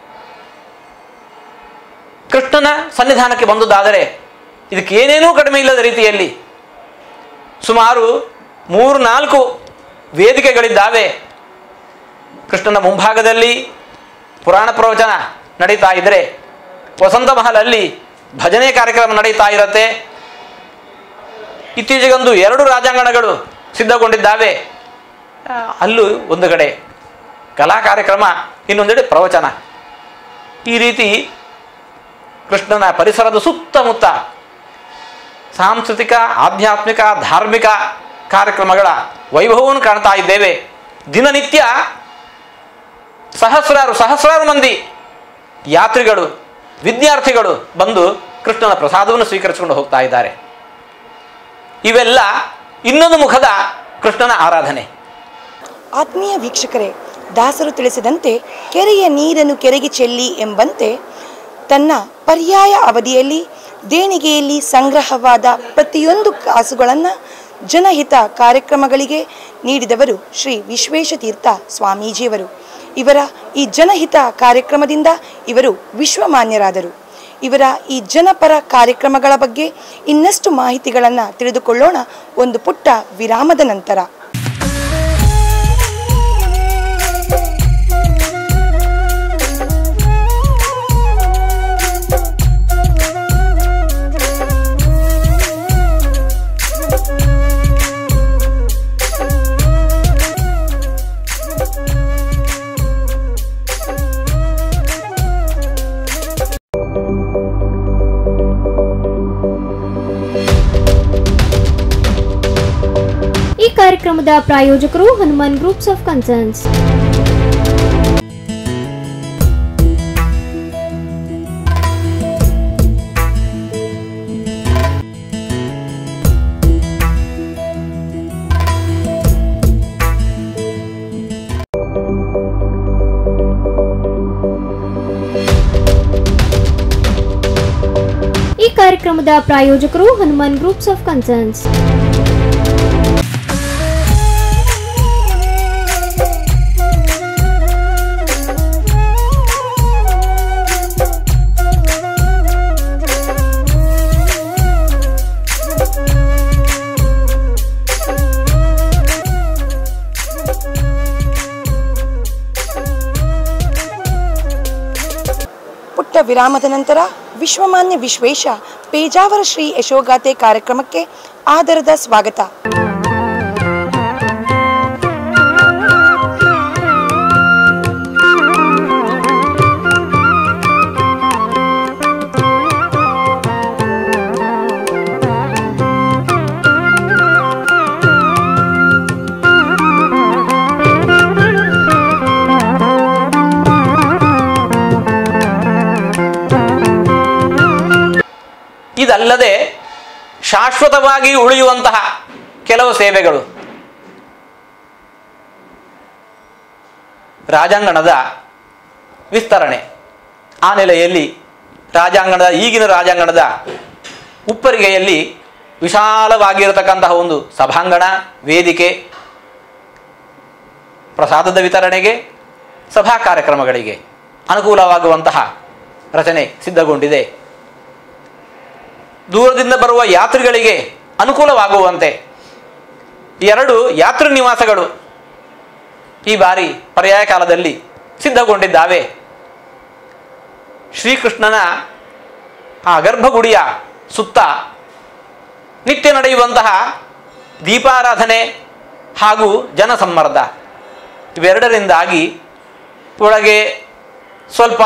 ಕೃಷ್ಣನ ಸನ್ನಿಧಾನಕ್ಕೆ ಬಂದುದಾದರೆ ಇದಕ್ಕೆ ಏನೇನೂ ಕಡಿಮೆ ಇಲ್ಲದ ರೀತಿಯಲ್ಲಿ ಸುಮಾರು ಮೂರು ನಾಲ್ಕು ವೇದಿಕೆಗಳಿದ್ದಾವೆ ಕೃಷ್ಣನ ಮುಂಭಾಗದಲ್ಲಿ ಪುರಾಣ ಪ್ರವಚನ ನಡೀತಾ ಇದ್ದರೆ ವಸಂತ ಮಹಲಲ್ಲಿ ಭಜನೆ ಕಾರ್ಯಕ್ರಮ ನಡೀತಾ ಇರುತ್ತೆ ಇತ್ತೀಚೆಗೊಂದು ಎರಡು ರಾಜಾಂಗಣಗಳು ಸಿದ್ಧಗೊಂಡಿದ್ದಾವೆ ಆ, ಅಲ್ಲೂ ಒಂದು ಕಡೆ ಕಲಾ ಕಾರ್ಯಕ್ರಮ ಇನ್ನೊಂದೆಡೆ ಪ್ರವಚನ ಈ ರೀತಿ ಕೃಷ್ಣನ ಪರಿಸರದ ಸುತ್ತಮುತ್ತ ಸಾಂಸ್ಕೃತಿಕ ಆಧ್ಯಾತ್ಮಿಕ ಧಾರ್ಮಿಕ ಕಾರ್ಯಕ್ರಮಗಳ ವೈಭವವನ್ನು ಕಾಣ್ತಾ ಇದ್ದೇವೆ ದಿನನಿತ್ಯ ಸಹಸ್ರಾರು ಸಹಸ್ರಾರು ಮಂದಿ ಯಾತ್ರಿಗಳು ವಿದ್ಯಾರ್ಥಿಗಳು ಬಂದು ಕೃಷ್ಣನ ಪ್ರಸಾದವನ್ನು ಸ್ವೀಕರಿಸಿಕೊಂಡು ಹೋಗ್ತಾ ಇದ್ದಾರೆ ಇವೆಲ್ಲ ಇನ್ನೊಂದು ಮುಖದ ಕೃಷ್ಣನ ಆರಾಧನೆ ಆತ್ಮೀಯ ವೀಕ್ಷಕರೇ ದಾಸರು ತಿಳಿಸಿದಂತೆ ಕೆರೆಯ ನೀರನ್ನು ಕೆರೆಗೆ ಚೆಲ್ಲಿ ಎಂಬಂತೆ ತನ್ನ ಪರ್ಯಾಯ ಅವಧಿಯಲ್ಲಿ ದೇಣಿಗೆಯಲ್ಲಿ ಸಂಗ್ರಹವಾದ ಪ್ರತಿಯೊಂದು ಕಾಸುಗಳನ್ನು ಜನಹಿತ ಕಾರ್ಯಕ್ರಮಗಳಿಗೆ ನೀಡಿದವರು ಶ್ರೀ ವಿಶ್ವೇಶತೀರ್ಥ ಸ್ವಾಮೀಜಿಯವರು ಇವರ ಈ ಜನಹಿತ ಕಾರ್ಯಕ್ರಮದಿಂದ ಇವರು ವಿಶ್ವಮಾನ್ಯರಾದರು ಇವರ ಈ ಜನಪರ ಕಾರ್ಯಕ್ರಮಗಳ ಬಗ್ಗೆ ಇನ್ನಷ್ಟು ಮಾಹಿತಿಗಳನ್ನು ತಿಳಿದುಕೊಳ್ಳೋಣ ಒಂದು ಪುಟ್ಟ ವಿರಾಮದ ನಂತರ ಈ ಕಾರ್ಯಕ್ರಮದ ಪ್ರಾಯೋಜಕರು ಹನುಮಾನ್ ಗ್ರೂಪ್ಸ್ ಆಫ್ ಕನ್ಸರ್ನ್ಸ್ ಈ ಕಾರ್ಯಕ್ರಮದ ಪ್ರಾಯೋಜಕರು ಹನುಮಾನ್ ಗ್ರೂಪ್ಸ್ ಆಫ್ ಕನ್ಸರ್ನ್ಸ್ ಪುಟ್ಟ ವಿರಾಮದ ನಂತರ ವಿಶ್ವಮಾನ್ಯ ವಿಶ್ವೇಶ ಪೇಜಾವರ ಶ್ರೀ ಯಶೋಗಾಥೆ ಕಾರ್ಯಕ್ರಮಕ್ಕೆ ಆದರದ ಸ್ವಾಗತ ಇದಲ್ಲದೆ ಶಾಶ್ವತವಾಗಿ ಉಳಿಯುವಂತಹ ಕೆಲವು ಸೇವೆಗಳು ರಾಜಾಂಗಣದ ವಿಸ್ತರಣೆ ಆ ನೆಲೆಯಲ್ಲಿ ರಾಜಾಂಗಣದ ಈಗಿನ ರಾಜಾಂಗಣದ ಉಪ್ಪರಿಗೆಯಲ್ಲಿ ವಿಶಾಲವಾಗಿರತಕ್ಕಂತಹ ಒಂದು ಸಭಾಂಗಣ ವೇದಿಕೆ ಪ್ರಸಾದದ ವಿತರಣೆಗೆ ಸಭಾ ಕಾರ್ಯಕ್ರಮಗಳಿಗೆ ಅನುಕೂಲವಾಗುವಂತಹ ರಚನೆ ಸಿದ್ಧಗೊಂಡಿದೆ ದೂರದಿಂದ ಬರುವ ಯಾತ್ರಿಗಳಿಗೆ ಅನುಕೂಲವಾಗುವಂತೆ ಎರಡು ಯಾತ್ರಿ ನಿವಾಸಗಳು ಈ ಬಾರಿ ಪರ್ಯಾಯ ಕಾಲದಲ್ಲಿ ಸಿದ್ಧಗೊಂಡಿದ್ದಾವೆ ಶ್ರೀಕೃಷ್ಣನ ಆ ಗರ್ಭಗುಡಿಯ ಸುತ್ತ ನಿತ್ಯ ನಡೆಯುವಂತಹ ದೀಪಾರಾಧನೆ ಹಾಗೂ ಜನಸಮ್ಮರ್ದ ಇವೆರಡರಿಂದಾಗಿ ಒಳಗೆ ಸ್ವಲ್ಪ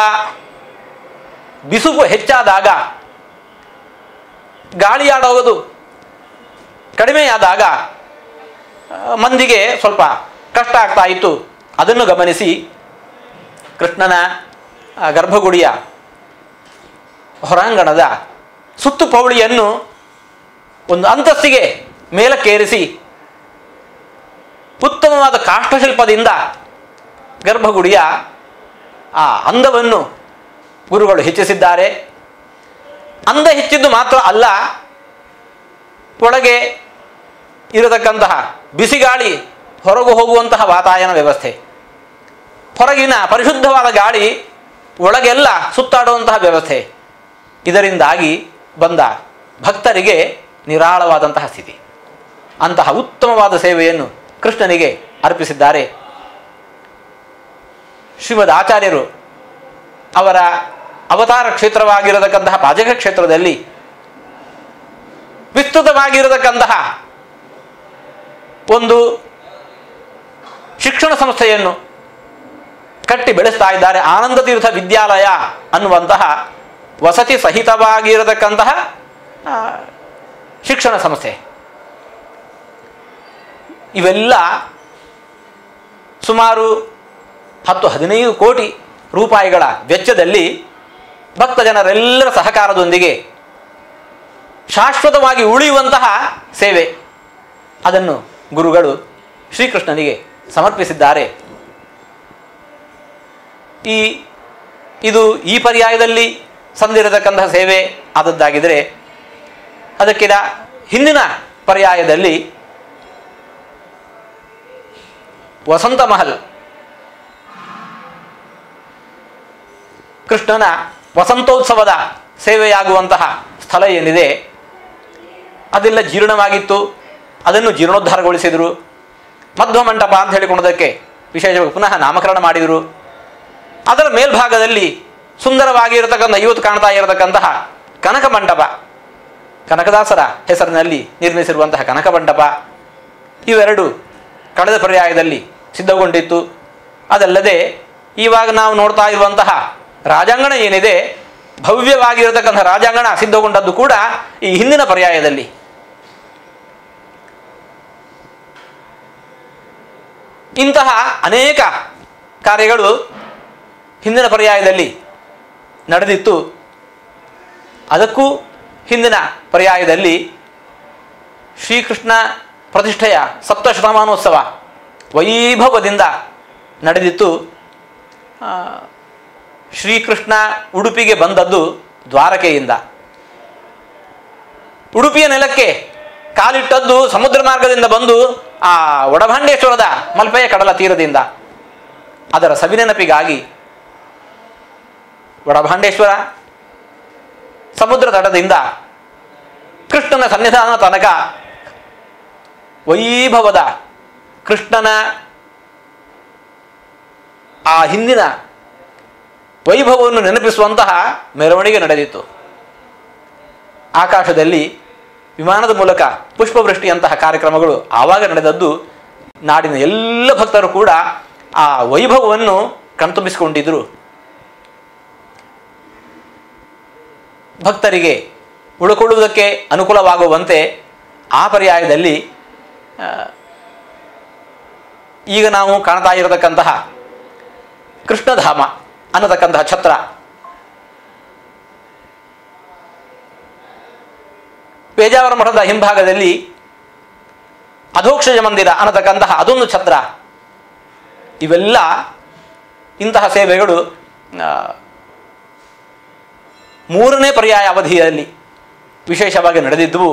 ಬಿಸುಪು ಹೆಚ್ಚಾದಾಗ ಗಾಳಿಯಾಡುವುದು ಕಡಿಮೆಯಾದಾಗ ಆ, ಮಂದಿಗೆ ಸ್ವಲ್ಪ ಕಷ್ಟ ಆಗ್ತಾ ಇತ್ತು ಅದನ್ನು ಗಮನಿಸಿ ಕೃಷ್ಣನ ಆ, ಗರ್ಭಗುಡಿಯ ಹೊರಾಂಗಣದ ಸುತ್ತು ಪೌಳಿಯನ್ನು ಒಂದು ಅಂತಸ್ತಿಗೆ ಮೇಲಕ್ಕೇರಿಸಿ ಉತ್ತಮವಾದ ಕಾಷ್ಠಶಿಲ್ಪದಿಂದ ಗರ್ಭಗುಡಿಯ ಆ ಅಂದವನ್ನು ಗುರುಗಳು ಹೆಚ್ಚಿಸಿದ್ದಾರೆ ಅಂದ ಹೆಚ್ಚಿದ್ದು ಮಾತ್ರ ಅಲ್ಲ ಒಳಗೆ ಇರತಕ್ಕಂತಹ ಬಿಸಿಗಾಳಿ ಹೊರಗು ಹೋಗುವಂತಹ ವಾತಾಯನ ವ್ಯವಸ್ಥೆ ಹೊರಗಿನ ಪರಿಶುದ್ಧವಾದ ಗಾಳಿ ಒಳಗೆಲ್ಲ ಸುತ್ತಾಡುವಂತಹ ವ್ಯವಸ್ಥೆ ಇದರಿಂದಾಗಿ ಬಂದ ಭಕ್ತರಿಗೆ ನಿರಾಳವಾದಂತಹ ಸ್ಥಿತಿ ಅಂತಹ ಉತ್ತಮವಾದ ಸೇವೆಯನ್ನು ಕೃಷ್ಣನಿಗೆ ಅರ್ಪಿಸಿದ್ದಾರೆ ಶ್ರೀಮದ್ ಆಚಾರ್ಯರು ಅವರ ಅವತಾರ ಕ್ಷೇತ್ರವಾಗಿರತಕ್ಕಂತಹ ಪಾಜಕ ಕ್ಷೇತ್ರದಲ್ಲಿ ವಿಸ್ತೃತವಾಗಿರತಕ್ಕಂತಹ ಒಂದು ಶಿಕ್ಷಣ ಸಂಸ್ಥೆಯನ್ನು ಕಟ್ಟಿ ಬೆಳೆಸ್ತಾ ಇದ್ದಾರೆ ಆನಂದ ತೀರ್ಥ ವಿದ್ಯಾಲಯ ಅನ್ನುವಂತಹ ವಸತಿ ಸಹಿತವಾಗಿರತಕ್ಕಂತಹ ಆ, ಶಿಕ್ಷಣ ಸಂಸ್ಥೆ ಇವೆಲ್ಲ ಸುಮಾರು ಹತ್ತು ಹದಿನೈದು ಕೋಟಿ ರೂಪಾಯಿಗಳ ವೆಚ್ಚದಲ್ಲಿ ಭಕ್ತ ಜನರೆಲ್ಲರ ಸಹಕಾರದೊಂದಿಗೆ ಶಾಶ್ವತವಾಗಿ ಉಳಿಯುವಂತಹ ಸೇವೆ ಅದನ್ನು ಗುರುಗಳು ಶ್ರೀಕೃಷ್ಣನಿಗೆ ಸಮರ್ಪಿಸಿದ್ದಾರೆ ಈ ಇದು ಈ ಪರ್ಯಾಯದಲ್ಲಿ ಸಂದಿರತಕ್ಕಂತಹ ಸೇವೆ ಆದದ್ದಾಗಿದ್ದರೆ ಅದಕ್ಕಿದ ಹಿಂದಿನ ಪರ್ಯಾಯದಲ್ಲಿ ವಸಂತ ಮಹಲ್ ಕೃಷ್ಣನ ವಸಂತೋತ್ಸವದ ಸೇವೆಯಾಗುವಂತಹ ಸ್ಥಳ ಏನಿದೆ ಅದೆಲ್ಲ ಜೀರ್ಣವಾಗಿತ್ತು ಅದನ್ನು ಜೀರ್ಣೋದ್ಧಾರಗೊಳಿಸಿದರು ಮಧ್ವ ಮಂಟಪ ಅಂತ ಹೇಳಿಕೊಂಡದಕ್ಕೆ ವಿಶೇಷವಾಗಿ ಪುನಃ ನಾಮಕರಣ ಮಾಡಿದರು ಅದರ ಮೇಲ್ಭಾಗದಲ್ಲಿ ಸುಂದರವಾಗಿರತಕ್ಕಂಥ ಇವತ್ತು ಕಾಣ್ತಾ ಇರತಕ್ಕಂತಹ ಕನಕ ಮಂಟಪ ಕನಕದಾಸರ ಹೆಸರಿನಲ್ಲಿ ನಿರ್ಮಿಸಿರುವಂತಹ ಕನಕ ಮಂಟಪ ಇವೆರಡು ಕಳೆದ ಪರ್ಯಾಯದಲ್ಲಿ ಸಿದ್ಧಗೊಂಡಿತ್ತು ಅದಲ್ಲದೆ ಇವಾಗ ನಾವು ನೋಡ್ತಾ ಇರುವಂತಹ ರಾಜಾಂಗಣ ಏನಿದೆ ಭವ್ಯವಾಗಿರತಕ್ಕಂಥ ರಾಜಾಂಗಣ ಸಿದ್ಧಗೊಂಡದ್ದು ಕೂಡ ಈ ಹಿಂದಿನ ಪರ್ಯಾಯದಲ್ಲಿ ಇಂತಹ ಅನೇಕ ಕಾರ್ಯಗಳು ಹಿಂದಿನ ಪರ್ಯಾಯದಲ್ಲಿ ನಡೆದಿತ್ತು ಅದಕ್ಕೂ ಹಿಂದಿನ ಪರ್ಯಾಯದಲ್ಲಿ ಶ್ರೀಕೃಷ್ಣ ಪ್ರತಿಷ್ಠೆಯ ಸಪ್ತಶತಮಾನೋತ್ಸವ ವೈಭವದಿಂದ ನಡೆದಿತ್ತು ಆ, ಶ್ರೀಕೃಷ್ಣ ಉಡುಪಿಗೆ ಬಂದದ್ದು ದ್ವಾರಕೆಯಿಂದ ಉಡುಪಿಯ ನೆಲಕ್ಕೆ ಕಾಲಿಟ್ಟದ್ದು ಸಮುದ್ರ ಮಾರ್ಗದಿಂದ ಬಂದು ಆ ಒಡಭಾಂಡೇಶ್ವರದ ಮಲ್ಪೆಯ ಕಡಲ ತೀರದಿಂದ ಅದರ ಸವಿನೆನಪಿಗಾಗಿ ಒಡಭಾಂಡೇಶ್ವರ ಸಮುದ್ರ ತಟದಿಂದ ಕೃಷ್ಣನ ಸನ್ನಿಧಾನ ತನಕ ವೈಭವದ ಕೃಷ್ಣನ ಆ ಹಿಂದಿನ ವೈಭವವನ್ನು ನೆನಪಿಸುವಂತಹ ಮೆರವಣಿಗೆ ನಡೆದಿತ್ತು ಆಕಾಶದಲ್ಲಿ ವಿಮಾನದ ಮೂಲಕ ಪುಷ್ಪವೃಷ್ಟಿಯಂತಹ ಕಾರ್ಯಕ್ರಮಗಳು ಆವಾಗ ನಡೆದದ್ದು ನಾಡಿನ ಎಲ್ಲ ಭಕ್ತರು ಕೂಡ ಆ ವೈಭವವನ್ನು ಕಣ್ತುಂಬಿಸಿಕೊಂಡಿದ್ದರು ಭಕ್ತರಿಗೆ ಉಳ್ಕೊಳ್ಳುವುದಕ್ಕೆ ಅನುಕೂಲವಾಗುವಂತೆ ಆ ಪರ್ಯಾಯದಲ್ಲಿ ಆ, ಈಗ ನಾವು ಕಾಣ್ತಾ ಇರತಕ್ಕಂತಹ ಕೃಷ್ಣಧಾಮ ಅನ್ನತಕ್ಕಂತಹ ಛತ್ರ ಪೇಜಾವರ ಮಠದ ಹಿಂಭಾಗದಲ್ಲಿ ಅಧೋಕ್ಷಜ ಮಂದಿರ ಅನ್ನತಕ್ಕಂತಹ ಅದೊಂದು ಛತ್ರ ಇವೆಲ್ಲ ಇಂತಹ ಸೇವೆಗಳು ಆ, ಮೂರನೇ ಪರ್ಯಾಯ ಅವಧಿಯಲ್ಲಿ ವಿಶೇಷವಾಗಿ ನಡೆದಿದ್ದುವು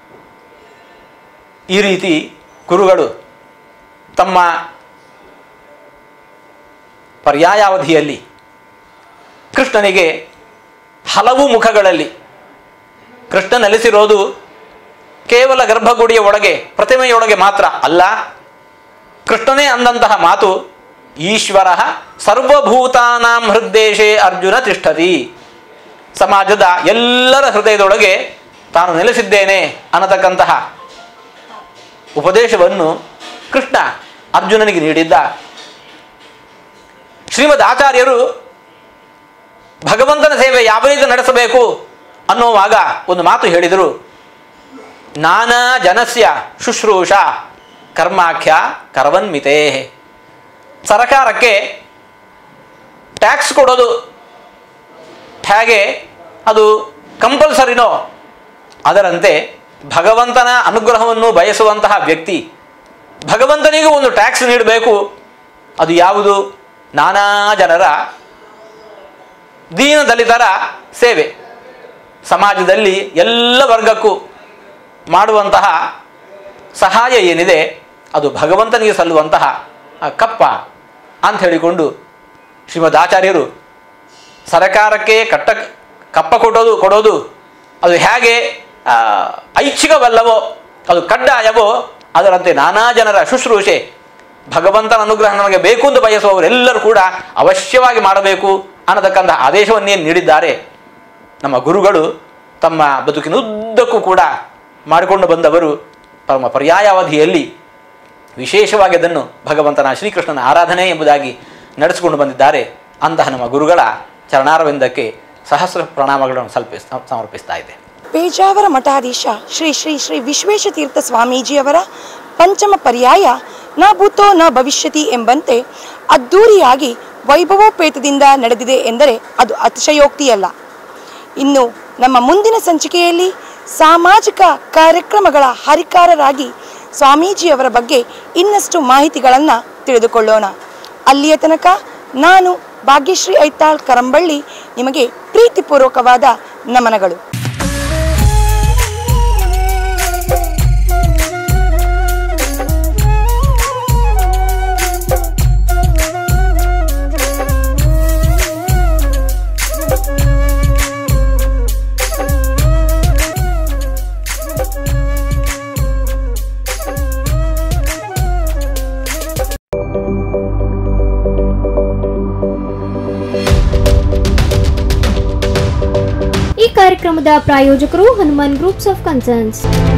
ಈ ರೀತಿ ಗುರುಗಳು ತಮ್ಮ ಪರ್ಯಾಯಾವಧಿಯಲ್ಲಿ ಕೃಷ್ಣನಿಗೆ ಹಲವು ಮುಖಗಳಲ್ಲಿ ಕೃಷ್ಣ ನೆಲೆಸಿರೋದು ಕೇವಲ ಗರ್ಭಗುಡಿಯ ಒಳಗೆ ಪ್ರತಿಮೆಯೊಳಗೆ ಮಾತ್ರ ಅಲ್ಲ ಕೃಷ್ಣನೇ ಅಂದಂತಹ ಮಾತು ಈಶ್ವರ ಸರ್ವಭೂತಾನಾಂ ಹೃದ್ದೇಶೇ ಅರ್ಜುನ ತಿಷ್ಠತಿ ಸಮಾಜದ ಎಲ್ಲರ ಹೃದಯದೊಳಗೆ ತಾನು ನೆಲೆಸಿದ್ದೇನೆ ಅನ್ನತಕ್ಕಂತಹ ಉಪದೇಶವನ್ನು ಕೃಷ್ಣ ಅರ್ಜುನನಿಗೆ ನೀಡಿದ್ದ ಶ್ರೀಮದ್ ಆಚಾರ್ಯರು ಭಗವಂತನ ಸೇವೆ ಯಾವ ರೀತಿ ನಡೆಸಬೇಕು ಅನ್ನುವಾಗ ಒಂದು ಮಾತು ಹೇಳಿದರು ನಾನಾ ಜನಸ್ಯ ಶುಶ್ರೂಷ ಕರ್ಮಾಖ್ಯ ಕರವನ್ಮಿತೇ ಸರಕಾರಕ್ಕೆ ಟ್ಯಾಕ್ಸ್ ಕೊಡೋದು ಹೇಗೆ ಅದು ಕಂಪಲ್ಸರಿನೋ ಅದರಂತೆ ಭಗವಂತನ ಅನುಗ್ರಹವನ್ನು ಬಯಸುವಂತಹ ವ್ಯಕ್ತಿ ಭಗವಂತನಿಗೂ ಒಂದು ಟ್ಯಾಕ್ಸ್ ನೀಡಬೇಕು ಅದು ಯಾವುದು ನಾನಾ ಜನರ ದೀನ ದಲಿತರ ಸೇವೆ ಸಮಾಜದಲ್ಲಿ ಎಲ್ಲ ವರ್ಗಕ್ಕೂ ಮಾಡುವಂತಹ ಸಹಾಯ ಏನಿದೆ ಅದು ಭಗವಂತನಿಗೆ ಸಲ್ಲುವಂತಹ ಆ ಕಪ್ಪ ಅಂತ ಹೇಳಿಕೊಂಡು ಶ್ರೀಮದ್ ಆಚಾರ್ಯರು ಸರಕಾರಕ್ಕೆ ಕಟ್ಟ ಕಪ್ಪ ಕೊಡೋದು ಕೊಡೋದು ಅದು ಹೇಗೆ ಆ, ಐಚ್ಛಿಕವಲ್ಲವೋ ಅದು ಕಡ್ಡಾಯವೋ ಅದರಂತೆ ನಾನಾ ಜನರ ಶುಶ್ರೂಷೆ ಭಗವಂತನ ಅನುಗ್ರಹ ನಮಗೆ ಬೇಕು ಎಂದು ಬಯಸುವವರೆಲ್ಲರೂ ಕೂಡ ಅವಶ್ಯವಾಗಿ ಮಾಡಬೇಕು ಅನ್ನತಕ್ಕಂಥ ಆದೇಶವನ್ನೇ ನೀಡಿದ್ದಾರೆ ನಮ್ಮ ಗುರುಗಳು ತಮ್ಮ ಬದುಕಿನ ಉದ್ದಕ್ಕೂ ಕೂಡ ಮಾಡಿಕೊಂಡು ಬಂದವರು ಪರಮ ಪರ್ಯಾಯಾವಧಿಯಲ್ಲಿ ವಿಶೇಷವಾಗಿ ಅದನ್ನು ಭಗವಂತನ ಶ್ರೀಕೃಷ್ಣನ ಆರಾಧನೆ ಎಂಬುದಾಗಿ ನಡೆಸಿಕೊಂಡು ಬಂದಿದ್ದಾರೆ ಅಂತಹ ನಮ್ಮ ಗುರುಗಳ ಚರಣಾರವಿಂದಕ್ಕೆ ಸಹಸ್ರ ಪ್ರಣಾಮಗಳನ್ನು ಸಲ್ಪಿಸ್ ಸಮರ್ಪಿಸ್ತಾ ಇದೆ ಪೇಜಾವರ ಮಠಾಧೀಶ ಶ್ರೀ ಶ್ರೀ ಶ್ರೀ ವಿಶ್ವೇಶತೀರ್ಥ ಸ್ವಾಮೀಜಿಯವರ ಪಂಚಮ ಪರ್ಯಾಯ ನ ಭೂತೋ ನ ಭವಿಷ್ಯತಿ ಎಂಬಂತೆ ಅದ್ದೂರಿಯಾಗಿ ವೈಭವೋಪೇತದಿಂದ ನಡೆದಿದೆ ಎಂದರೆ ಅದು ಅತಿಶಯೋಕ್ತಿಯಲ್ಲ ಇನ್ನು ನಮ್ಮ ಮುಂದಿನ ಸಂಚಿಕೆಯಲ್ಲಿ ಸಾಮಾಜಿಕ ಕಾರ್ಯಕ್ರಮಗಳ ಹರಿಕಾರರಾಗಿ ಸ್ವಾಮೀಜಿಯವರ ಬಗ್ಗೆ ಇನ್ನಷ್ಟು ಮಾಹಿತಿಗಳನ್ನು ತಿಳಿದುಕೊಳ್ಳೋಣ ಅಲ್ಲಿಯ ತನಕ ನಾನು ಭಾಗ್ಯಶ್ರೀ ಐತಾಳ್ ಕರಂಬಳ್ಳಿ ನಿಮಗೆ ಪ್ರೀತಿಪೂರ್ವಕವಾದ ನಮನಗಳು ಈ ಕಾರ್ಯಕ್ರಮದ ಪ್ರಾಯೋಜಕರು ಹನುಮಾನ್ ಗ್ರೂಪ್ಸ್ ಆಫ್ ಕನ್ಸರ್ನ್ಸ್